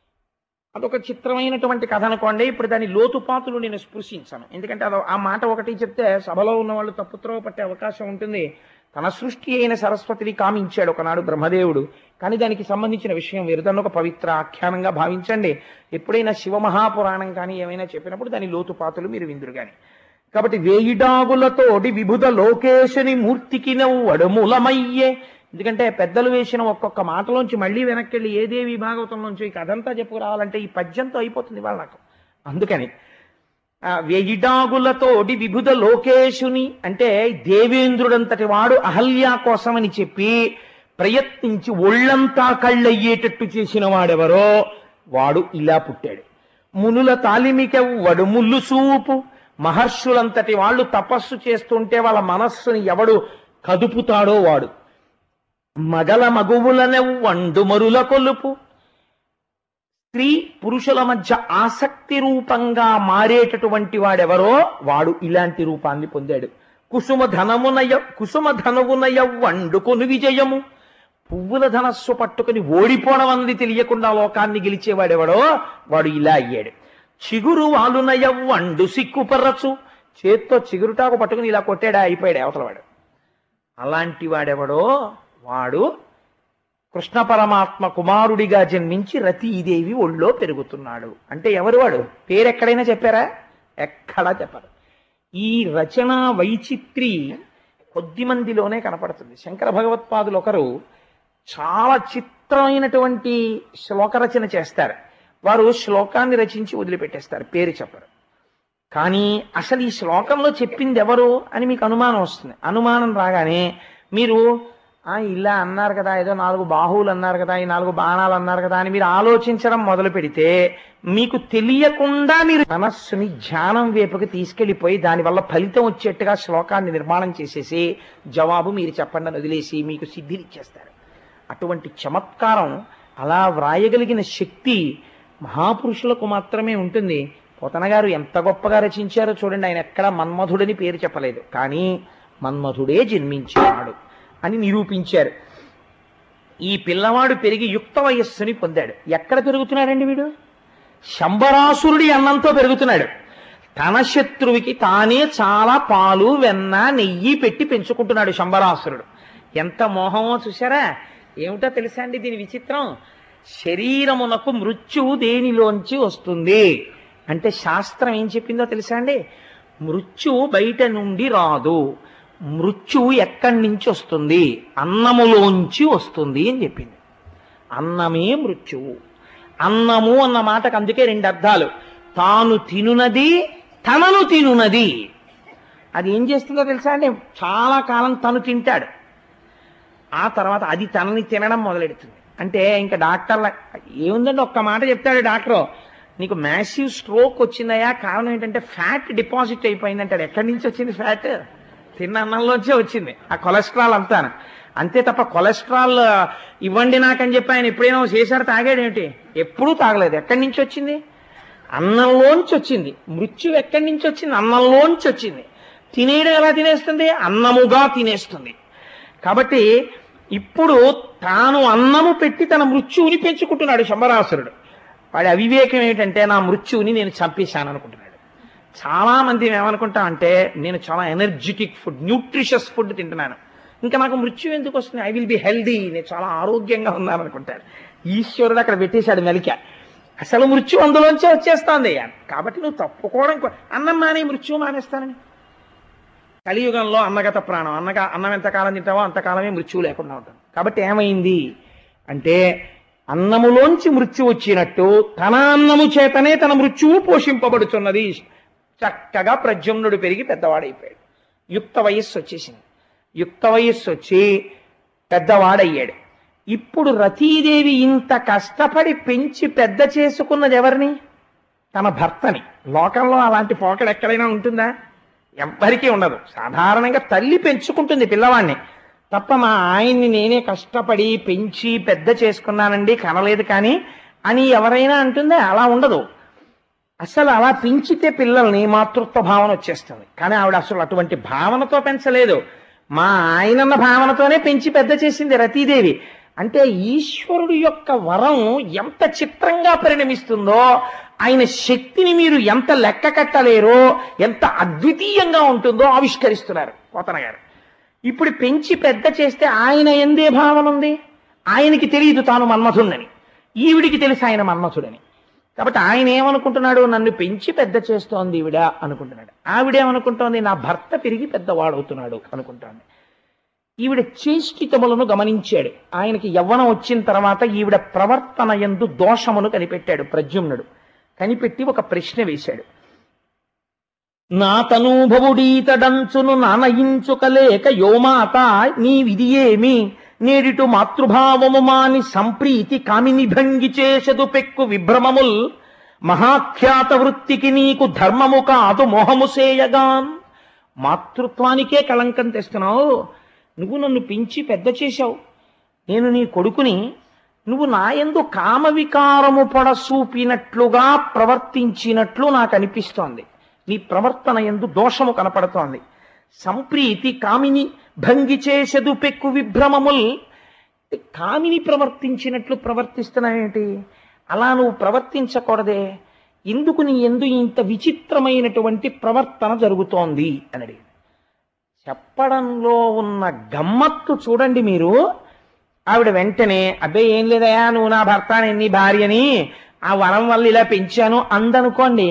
అదొక చిత్రమైనటువంటి కథ అనుకోండి ఇప్పుడు దాని లోతుపాతులు నేను స్పృశించాను ఎందుకంటే అదో ఆ మాట ఒకటి చెప్తే సభలో ఉన్న వాళ్ళు తప్పుత్రవ పట్టే అవకాశం ఉంటుంది తన సృష్టి అయిన సరస్వతిని కామించాడు ఒకనాడు బ్రహ్మదేవుడు కానీ దానికి సంబంధించిన విషయం వేరు దాన్ని ఒక పవిత్ర ఆఖ్యానంగా భావించండి ఎప్పుడైనా శివ మహాపురాణం కానీ ఏమైనా చెప్పినప్పుడు దాని లోతుపాతులు మీరు విందురు కానీ కాబట్టి వేయిడాగులతోటి విభుద లోకేశుని మూర్తికి నవ్వడు మూలమయ్యే ఎందుకంటే పెద్దలు వేసిన ఒక్కొక్క మాటలోంచి మళ్ళీ వెనక్కి వెళ్ళి ఏ దేవి భాగవతంలోంచి ఈ కథంతా చెప్పుకురావాలంటే ఈ పద్యంతో అయిపోతుంది వాళ్ళ నాకు అందుకని ఆ, వెయిడాగులతోడి విభుద లోకేశుని అంటే దేవేంద్రుడంతటి వాడు అహల్య కోసమని చెప్పి ప్రయత్నించి ఒళ్ళంతా కళ్ళయ్యేటట్టు చేసిన వాడెవరో వాడు ఇలా పుట్టాడు మునుల తాలిమికెవ్వడు ముల్లు సూపు మహర్షులంతటి వాళ్ళు తపస్సు చేస్తుంటే వాళ్ళ మనస్సుని ఎవడు కదుపుతాడో వాడు మగల మగువులనెవ్వండు మరుల కొలుపు స్త్రీ పురుషుల మధ్య ఆసక్తి రూపంగా మారేటటువంటి వాడెవరో వాడు ఇలాంటి రూపాన్ని పొందాడు కుసుమ ధనమునయ కుసుమ ధనవునయ వండుకొను విజయము పువ్వుల ధనస్సు పట్టుకుని ఓడిపోవడం అన్నది తెలియకుండా లోకాన్ని గెలిచేవాడెవడో వాడు ఇలా అయ్యాడు చిగురు వాలునయ వండు సిక్కుపరచు చేత్తో చిగురుటాకు పట్టుకుని ఇలా కొట్టాడా అయిపోయాడు అవతలవాడు అలాంటి వాడెవడో వాడు కృష్ణ పరమాత్మ కుమారుడిగా జన్మించి రతీదేవి ఒళ్ళో పెరుగుతున్నాడు అంటే ఎవరు వాడు పేరు ఎక్కడైనా చెప్పారా ఎక్కడా చెప్పరు ఈ రచన వైచిత్రి కొద్ది మందిలోనే కనపడుతుంది శంకర భగవత్పాదులు ఒకరు చాలా చిత్రమైనటువంటి శ్లోక రచన చేస్తారు వారు శ్లోకాన్ని రచించి వదిలిపెట్టేస్తారు పేరు చెప్పరు కానీ అసలు ఈ శ్లోకంలో చెప్పింది ఎవరు అని మీకు అనుమానం వస్తుంది అనుమానం రాగానే మీరు ఆ ఇలా అన్నారు కదా ఏదో నాలుగు బాహువులు అన్నారు కదా ఈ నాలుగు బాణాలు అన్నారు కదా అని మీరు ఆలోచించడం మొదలు పెడితే మీకు తెలియకుండా మీరు మనస్సుని ధ్యానం వైపుకి తీసుకెళ్లిపోయి దానివల్ల ఫలితం వచ్చేట్టుగా శ్లోకాన్ని నిర్మాణం చేసేసి జవాబు మీరు చెప్పండి అని వదిలేసి మీకు సిద్ధినిచ్చేస్తారు అటువంటి చమత్కారం అలా వ్రాయగలిగిన శక్తి మహాపురుషులకు మాత్రమే ఉంటుంది పోతన గారు ఎంత గొప్పగా రచించారో చూడండి ఆయన ఎక్కడ మన్మధుడని పేరు చెప్పలేదు కానీ మన్మధుడే జన్మించాడు అని నిరూపించారు ఈ పిల్లవాడు పెరిగి యుక్త వయస్సుని పొందాడు ఎక్కడ పెరుగుతున్నాడండి వీడు శంబరాసురుడి అన్నంతో పెరుగుతున్నాడు తన శత్రువుకి తానే చాలా పాలు వెన్న నెయ్యి పెట్టి పెంచుకుంటున్నాడు శంబరాసురుడు ఎంత మోహమో చూసారా ఏమిటో తెలుసా అండి దీని విచిత్రం శరీరమునకు మృత్యువు దేనిలోంచి వస్తుంది అంటే శాస్త్రం ఏం చెప్పిందో తెలుసా అండి మృత్యువు బయట నుండి రాదు మృత్యువు ఎక్కడి నుంచి వస్తుంది అన్నములోంచి వస్తుంది అని చెప్పింది అన్నమే మృత్యువు అన్నము అన్న మాటకు అందుకే రెండు అర్థాలు తాను తినునది తనను తినునది అది ఏం చేస్తుందో తెలుసా అండి చాలా కాలం తను తింటాడు ఆ తర్వాత అది తనని తినడం మొదలెడుతుంది అంటే ఇంకా డాక్టర్ల ఏముందండి ఒక్క మాట చెప్తాడు డాక్టర్ నీకు మ్యాసివ్ స్ట్రోక్ వచ్చిందయా కారణం ఏంటంటే ఫ్యాట్ డిపాజిట్ అయిపోయింది అంటాడు ఎక్కడి నుంచి వచ్చింది ఫ్యాట్ తిన్న అన్నంలోంచే వచ్చింది ఆ కొలెస్ట్రాల్ అంతా అంతే తప్ప కొలెస్ట్రాల్ ఇవ్వండి నాకని చెప్పి ఆయన ఎప్పుడైనా చేశారు తాగాడు ఏంటి ఎప్పుడూ తాగలేదు ఎక్కడి నుంచి వచ్చింది అన్నంలోంచి వచ్చింది మృత్యు ఎక్కడి నుంచి వచ్చింది అన్నంలోంచి వచ్చింది తినేయడం ఎలా తినేస్తుంది అన్నముగా తినేస్తుంది కాబట్టి ఇప్పుడు తాను అన్నము పెట్టి తన మృత్యువుని పెంచుకుంటున్నాడు శంబరాసురుడు వాడి అవివేకం ఏమిటంటే నా మృత్యువుని నేను చంపేశాను అనుకుంటున్నాడు చాలా మంది ఏమనుకుంటాం అంటే నేను చాలా ఎనర్జెటిక్ ఫుడ్ న్యూట్రిషియస్ ఫుడ్ తింటున్నాను ఇంకా నాకు మృత్యు ఎందుకు వస్తుంది ఐ విల్ బి హెల్దీ నేను చాలా ఆరోగ్యంగా ఉన్నాను అనుకుంటాను ఈశ్వరుడు అక్కడ పెట్టేశాడు మెలిక అసలు మృత్యు అందులోంచే వచ్చేస్తోంది కాబట్టి నువ్వు తప్పుకోవడం కూ- అన్నం మానే మృత్యు మానేస్తానని కలియుగంలో అన్నగత ప్రాణం అన్నగా అన్నం ఎంతకాలం తింటావో అంతకాలమే మృత్యువు లేకుండా ఉంటుంది కాబట్టి ఏమైంది అంటే అన్నములోంచి మృత్యు వచ్చినట్టు తన అన్నము చేతనే తన మృత్యువు పోషింపబడుతున్నది చక్కగా ప్రద్యుమ్నుడు పెరిగి పెద్దవాడైపోయాడు యుక్త వయస్సు వచ్చేసింది యుక్త వయస్సు వచ్చి పెద్దవాడయ్యాడు ఇప్పుడు రతీదేవి ఇంత కష్టపడి పెంచి పెద్ద చేసుకున్నది ఎవరిని తన భర్తని లోకంలో అలాంటి పోకడ ఎక్కడైనా ఉంటుందా ఎవ్వరికీ ఉండదు సాధారణంగా తల్లి పెంచుకుంటుంది పిల్లవాడిని తప్ప మా ఆయన్ని నేనే కష్టపడి పెంచి పెద్ద చేసుకున్నానండి కనలేదు కానీ అని ఎవరైనా అంటుందా అలా ఉండదు అసలు అలా పెంచితే పిల్లల్ని మాతృత్వ భావన వచ్చేస్తుంది కానీ ఆవిడ అసలు అటువంటి భావనతో పెంచలేదు మా ఆయనన్న భావనతోనే పెంచి పెద్ద చేసింది రతీదేవి అంటే ఈశ్వరుడు యొక్క వరం ఎంత చిత్రంగా పరిణమిస్తుందో ఆయన శక్తిని మీరు ఎంత లెక్క కట్టలేరో ఎంత అద్వితీయంగా ఉంటుందో ఆవిష్కరిస్తున్నారు పోతన గారు ఇప్పుడు పెంచి పెద్ద చేస్తే ఆయన ఎందే భావన ఉంది ఆయనకి తెలియదు తాను మన్మథుణ్ణని ఈవిడికి తెలుసు ఆయన మన్మథుడని కాబట్టి ఆయన ఏమనుకుంటున్నాడు నన్ను పెంచి పెద్ద చేస్తోంది ఈవిడ అనుకుంటున్నాడు ఆవిడేమనుకుంటోంది నా భర్త పెరిగి పెద్దవాడవుతున్నాడు అనుకుంటోంది ఈవిడ చేష్టితములను గమనించాడు ఆయనకి యవ్వనం వచ్చిన తర్వాత ఈవిడ ప్రవర్తన ఎందు దోషమును కనిపెట్టాడు ప్రద్యుమ్నుడు కనిపెట్టి ఒక ప్రశ్న వేశాడు నా తనూభవుడీతడంచును నానయించుకలేక యోమాత నీ విధి ఏమి నేడిటు మాతృభావము మాని సంప్రీతి కామిని భంగి చేసెదు పెక్కు విభ్రమముల్ మహాఖ్యాత వృత్తికి నీకు ధర్మము కాదు మోహము సేయగాన్ మాతృత్వానికే కళంకం తెస్తున్నావు నువ్వు నన్ను పెంచి పెద్ద చేశావు నేను నీ కొడుకుని నువ్వు నాయందు కామ వికారము పొడసూపినట్లుగా ప్రవర్తించినట్లు నాకు అనిపిస్తోంది నీ ప్రవర్తన ఎందు దోషము కనపడుతోంది సంప్రీతి కామిని భంగి చేసెదు పెక్కు విభ్రమముల్ కామిని ప్రవర్తించినట్లు ప్రవర్తిస్తున్నావేంటి అలా నువ్వు ప్రవర్తించకూడదే ఎందుకు నీ ఎందు ఇంత విచిత్రమైనటువంటి ప్రవర్తన జరుగుతోంది అని అడిగింది చెప్పడంలో ఉన్న గమ్మత్తు చూడండి మీరు ఆవిడ వెంటనే అబ్బే ఏం లేదయా నువ్వు నా భర్త నేను నీ భార్యని ఆ వరం వల్ల ఇలా పెంచాను అందనుకోండి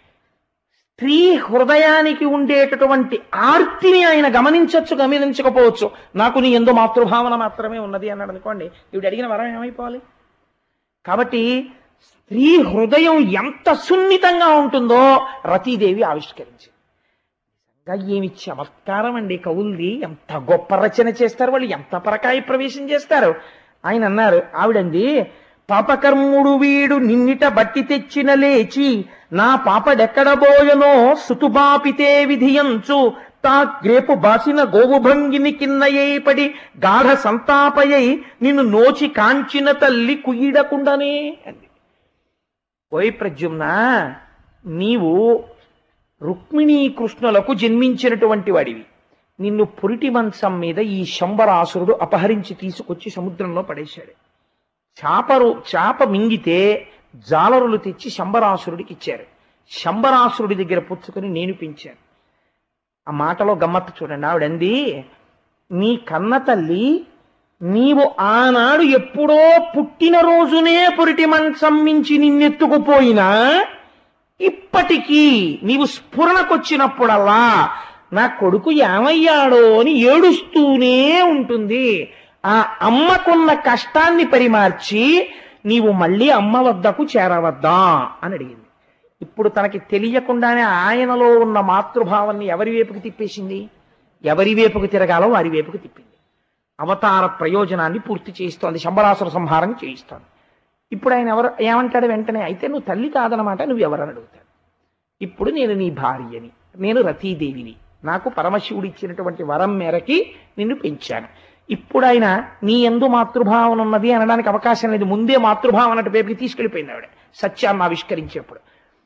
స్త్రీ హృదయానికి ఉండేటటువంటి ఆర్తిని ఆయన గమనించవచ్చు గమనించకపోవచ్చు నాకు నీ ఎందు మాతృభావన మాత్రమే ఉన్నది అన్నాడు అనుకోండి ఈవిడ అడిగిన వరం ఏమైపోవాలి కాబట్టి స్త్రీ హృదయం ఎంత సున్నితంగా ఉంటుందో రతీదేవి ఆవిష్కరించింది నిజంగా ఏమి చమత్కారం అండి కవుల్ది ఎంత గొప్ప రచన చేస్తారు వాళ్ళు ఎంత పరకాయ ప్రవేశం చేస్తారు ఆయన అన్నారు ఆవిడంది పాపకర్ముడు వీడు నిన్నిట బట్టి తెచ్చిన లేచి నా పాపడెక్కడబోయనో సుతుబాపితే విధియంచు తా గ్రేపు బాసిన గోవుభంగిని కిన్నయై పడి గాఢ సంతాపయై నిన్ను నోచి కాంచిన తల్లి కుయ్యిడకుండానే అంది ఓయ్ ప్రద్యుమ్న నీవు రుక్మిణీ కృష్ణులకు జన్మించినటువంటి వాడివి నిన్ను పురిటి మంచం మీద ఈ శంబరాసురుడు అపహరించి తీసుకొచ్చి సముద్రంలో పడేశాడు చాపరు చాప మింగితే జాలరులు తెచ్చి శంబరాసురుడికి ఇచ్చారు శంబరాసురుడి దగ్గర పుచ్చుకొని నేను పెంచాను ఆ మాటలో గమ్మత్తు చూడండి ఆవిడంది నీ కన్న తల్లి నీవు ఆనాడు ఎప్పుడో పుట్టిన రోజునే పురిటి మంచం మించి నిన్నెత్తుకుపోయినా ఇప్పటికీ నీవు స్ఫురణకొచ్చినప్పుడల్లా నా కొడుకు ఏమయ్యాడో అని ఏడుస్తూనే ఉంటుంది ఆ అమ్మకున్న కష్టాన్ని పరిమార్చి నీవు మళ్ళీ అమ్మ వద్దకు చేరవద్దా అని అడిగింది ఇప్పుడు తనకి తెలియకుండానే ఆయనలో ఉన్న మాతృభావాన్ని ఎవరి వైపుకి తిప్పేసింది ఎవరి వైపుకు తిరగాలో వారి వైపుకు తిప్పింది అవతార ప్రయోజనాన్ని పూర్తి చేస్తోంది శంబరాసుర సంహారం చేయిస్తోంది ఇప్పుడు ఆయన ఎవరు ఏమంటాడు వెంటనే అయితే నువ్వు తల్లి కాదనమాట నువ్వు ఎవరని అడుగుతాడు ఇప్పుడు నేను నీ భార్యని నేను రతీదేవిని నాకు పరమశివుడు ఇచ్చినటువంటి వరం మేరకి నిన్ను పెంచాను ఇప్పుడు ఆయన నీ ఎందు మాతృభావన ఉన్నది అనడానికి అవకాశం లేదు ముందే మాతృభావన అటు వైపుకి తీసుకెళ్ళిపోయింది ఆవిడ సత్యాన్ని ఆవిష్కరించేప్పుడు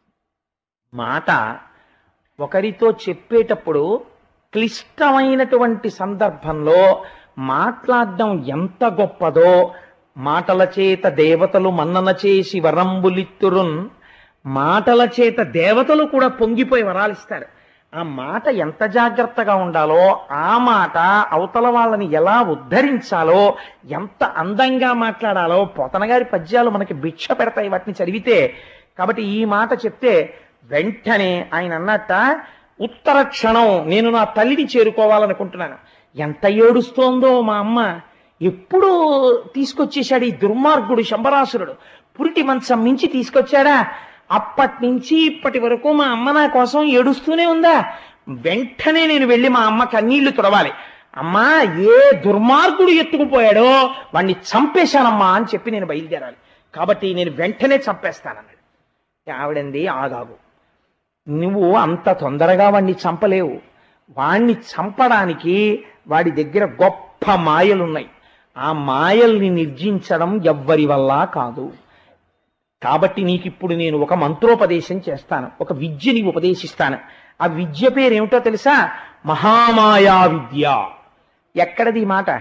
మాట ఒకరితో చెప్పేటప్పుడు క్లిష్టమైనటువంటి సందర్భంలో మాట్లాడడం ఎంత గొప్పదో మాటల చేత దేవతలు మన్నన చేసి వరంబులిత్తురున్ మాటల చేత దేవతలు కూడా పొంగిపోయి వరాలిస్తారు ఆ మాట ఎంత జాగ్రత్తగా ఉండాలో ఆ మాట అవతల వాళ్ళని ఎలా ఉద్ధరించాలో ఎంత అందంగా మాట్లాడాలో పోతన గారి పద్యాలు మనకి భిక్ష పెడతాయి వాటిని చదివితే కాబట్టి ఈ మాట చెప్తే వెంటనే ఆయన అన్నట్ట ఉత్తర క్షణం నేను నా తల్లిని చేరుకోవాలనుకుంటున్నాను ఎంత ఏడుస్తోందో మా అమ్మ ఎప్పుడు తీసుకొచ్చేశాడు ఈ దుర్మార్గుడు శంబరాసురుడు పురిటి మంచం మించి తీసుకొచ్చాడా అప్పటి నుంచి ఇప్పటి వరకు మా అమ్మ నా కోసం ఏడుస్తూనే ఉందా వెంటనే నేను వెళ్ళి మా అమ్మ కన్నీళ్లు తుడవాలి అమ్మా ఏ దుర్మార్గుడు ఎత్తుకుపోయాడో వాణ్ణి చంపేశానమ్మా అని చెప్పి నేను బయలుదేరాలి కాబట్టి నేను వెంటనే చంపేస్తానన్నాడు ఆవిడంది ఆగాగు నువ్వు అంత తొందరగా వాణ్ణి చంపలేవు వాణ్ణి చంపడానికి వాడి దగ్గర గొప్ప మాయలున్నాయి ఆ మాయల్ని నిర్జించడం ఎవ్వరి వల్ల కాదు కాబట్టి నీకు ఇప్పుడు నేను ఒక మంత్రోపదేశం చేస్తాను ఒక విద్యని ఉపదేశిస్తాను ఆ విద్య పేరు ఏమిటో తెలుసా మహామాయా విద్య ఎక్కడది ఈ మాట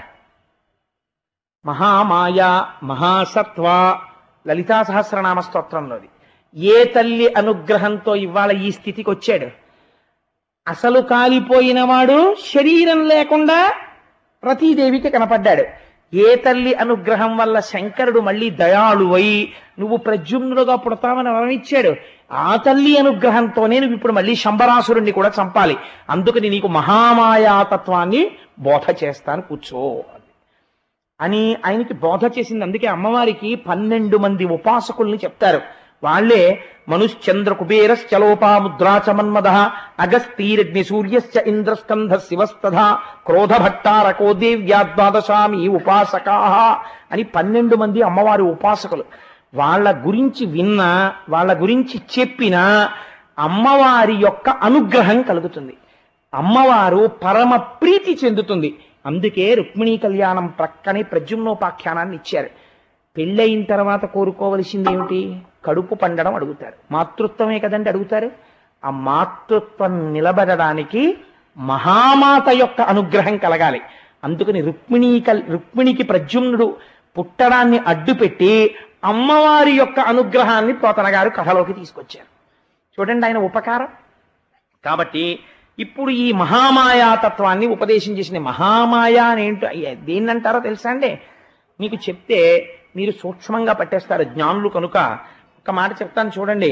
మహామాయ మహాసత్వ లలితా సహస్రనామ స్తోత్రంలోది ఏ తల్లి అనుగ్రహంతో ఇవాళ ఈ స్థితికి వచ్చాడు అసలు కాలిపోయిన వాడు శరీరం లేకుండా రతీదేవికి కనపడ్డాడు ఏ తల్లి అనుగ్రహం వల్ల శంకరుడు మళ్ళీ దయాళువై నువ్వు ప్రద్యుమ్నుడుగా పుడతామని వరమిచ్చాడు ఆ తల్లి అనుగ్రహంతోనే నువ్వు ఇప్పుడు మళ్ళీ శంబరాసురుణ్ణి కూడా చంపాలి అందుకని నీకు మహామాయాతత్వాన్ని బోధ చేస్తాను కూర్చో అని ఆయనకి బోధ చేసింది అందుకే అమ్మవారికి పన్నెండు మంది ఉపాసకుల్ని చెప్తారు వాళ్ళే మనుశ్చంద్ర కుబేరశ్చలోపాముద్రాచ మన్మద అగస్తీరగ్ని సూర్యశ్చ ఇంద్రస్కంధ శివస్తథ క్రోధ భట్టారకో దేవ్యాద్వాదశామి ఉపాసకా అని పన్నెండు మంది అమ్మవారి ఉపాసకులు వాళ్ళ గురించి విన్నా వాళ్ళ గురించి చెప్పినా అమ్మవారి యొక్క అనుగ్రహం కలుగుతుంది అమ్మవారు పరమ ప్రీతి చెందుతుంది అందుకే రుక్మిణీ కళ్యాణం ప్రక్కనే ప్రజుమ్నోపాఖ్యానాన్ని ఇచ్చారు పెళ్ళయిన తర్వాత కోరుకోవలసింది ఏమిటి కడుపు పండడం అడుగుతారు మాతృత్వమే కదండి అడుగుతారు ఆ మాతృత్వం నిలబడడానికి మహామాత యొక్క అనుగ్రహం కలగాలి అందుకని రుక్మిణీ కల్ రుక్మిణికి ప్రద్యుమ్నుడు పుట్టడాన్ని అడ్డుపెట్టి అమ్మవారి యొక్క అనుగ్రహాన్ని పోతన గారు కథలోకి తీసుకొచ్చారు చూడండి ఆయన ఉపకారం కాబట్టి ఇప్పుడు ఈ మహామాయా తత్వాన్ని ఉపదేశం చేసిన మహామాయ అని ఏంటో అయ్య, దేన్నంటారో తెలుసా అండి మీకు చెప్తే మీరు సూక్ష్మంగా పట్టేస్తారు జ్ఞానులు కనుక ఒక మాట చెప్తాను చూడండి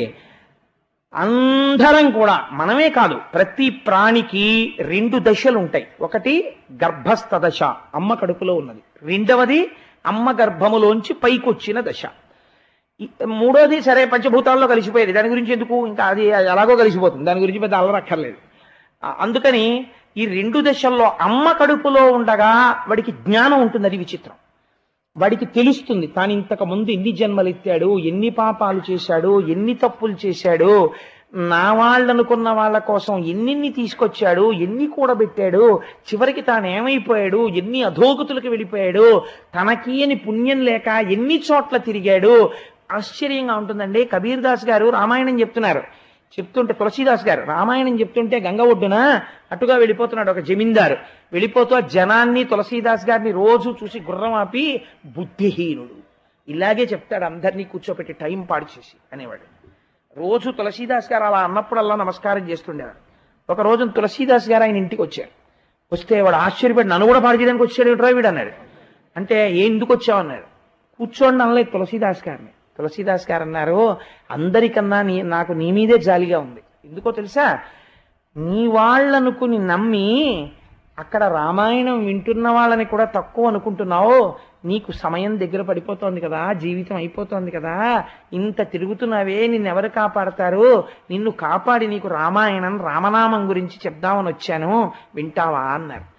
అందరం కూడా మనమే కాదు ప్రతి ప్రాణికి రెండు దశలు ఉంటాయి ఒకటి గర్భస్థ దశ అమ్మ కడుపులో ఉన్నది రెండవది అమ్మ గర్భములోంచి పైకొచ్చిన దశ ఈ మూడోది సరే పంచభూతాల్లో కలిసిపోయేది దాని గురించి ఎందుకు ఇంకా అది ఎలాగో కలిసిపోతుంది దాని గురించి పెద్ద అల్లరక్కర్లేదు ఆ, అందుకని ఈ రెండు దశల్లో అమ్మ కడుపులో ఉండగా వాడికి జ్ఞానం ఉంటుంది అది విచిత్రం వాడికి తెలుస్తుంది తాను ఇంతకు ముందు ఎన్ని జన్మలు ఎత్తాడు ఎన్ని పాపాలు చేశాడు ఎన్ని తప్పులు చేశాడు నా వాళ్ళు అనుకున్న వాళ్ళ కోసం ఎన్నిన్ని తీసుకొచ్చాడు ఎన్ని కూడబెట్టాడు చివరికి తాను ఏమైపోయాడు ఎన్ని అధోగతులకు వెళ్ళిపోయాడు తనకి అని పుణ్యం లేక ఎన్ని చోట్ల తిరిగాడు ఆశ్చర్యంగా ఉంటుందండి కబీర్ దాస్ గారు రామాయణం చెప్తున్నారు చెప్తుంటే తులసీదాస్ గారు రామాయణం చెప్తుంటే గంగ ఒడ్డున అటుగా వెళ్ళిపోతున్నాడు ఒక జమీందారు వెళ్ళిపోతూ ఆ జనాన్ని తులసీదాస్ గారిని రోజు చూసి గుర్రం ఆపి బుద్ధిహీనుడు ఇలాగే చెప్తాడు అందరినీ కూర్చోపెట్టి టైం పాడు చేసి అనేవాడు రోజు తులసీదాస్ గారు అలా అన్నప్పుడల్లా నమస్కారం చేస్తుండేవారు ఒక రోజు తులసీదాస్ గారు ఆయన ఇంటికి వచ్చారు వస్తే వాడు ఆశ్చర్యపడి నన్ను కూడా పాడు చేయడానికి వచ్చాడు ఏమిట్రా వీడు అన్నాడు అంటే ఏ ఎందుకు వచ్చావు అన్నాడు కూర్చోండి అనలేదు తులసీదాస్ గారిని తులసీదాస్ గారు అన్నారు అందరికన్నా నీ నాకు నీ మీదే జాలిగా ఉంది ఎందుకో తెలుసా నీ వాళ్ళనుకుని నమ్మి అక్కడ రామాయణం వింటున్న వాళ్ళని కూడా తక్కువ అనుకుంటున్నావు నీకు సమయం దగ్గర పడిపోతోంది కదా జీవితం అయిపోతోంది కదా ఇంత తిరుగుతున్నావే నిన్ను ఎవరు కాపాడతారు నిన్ను కాపాడి నీకు రామాయణం రామనామం గురించి చెప్దామని వచ్చాను వింటావా అన్నారు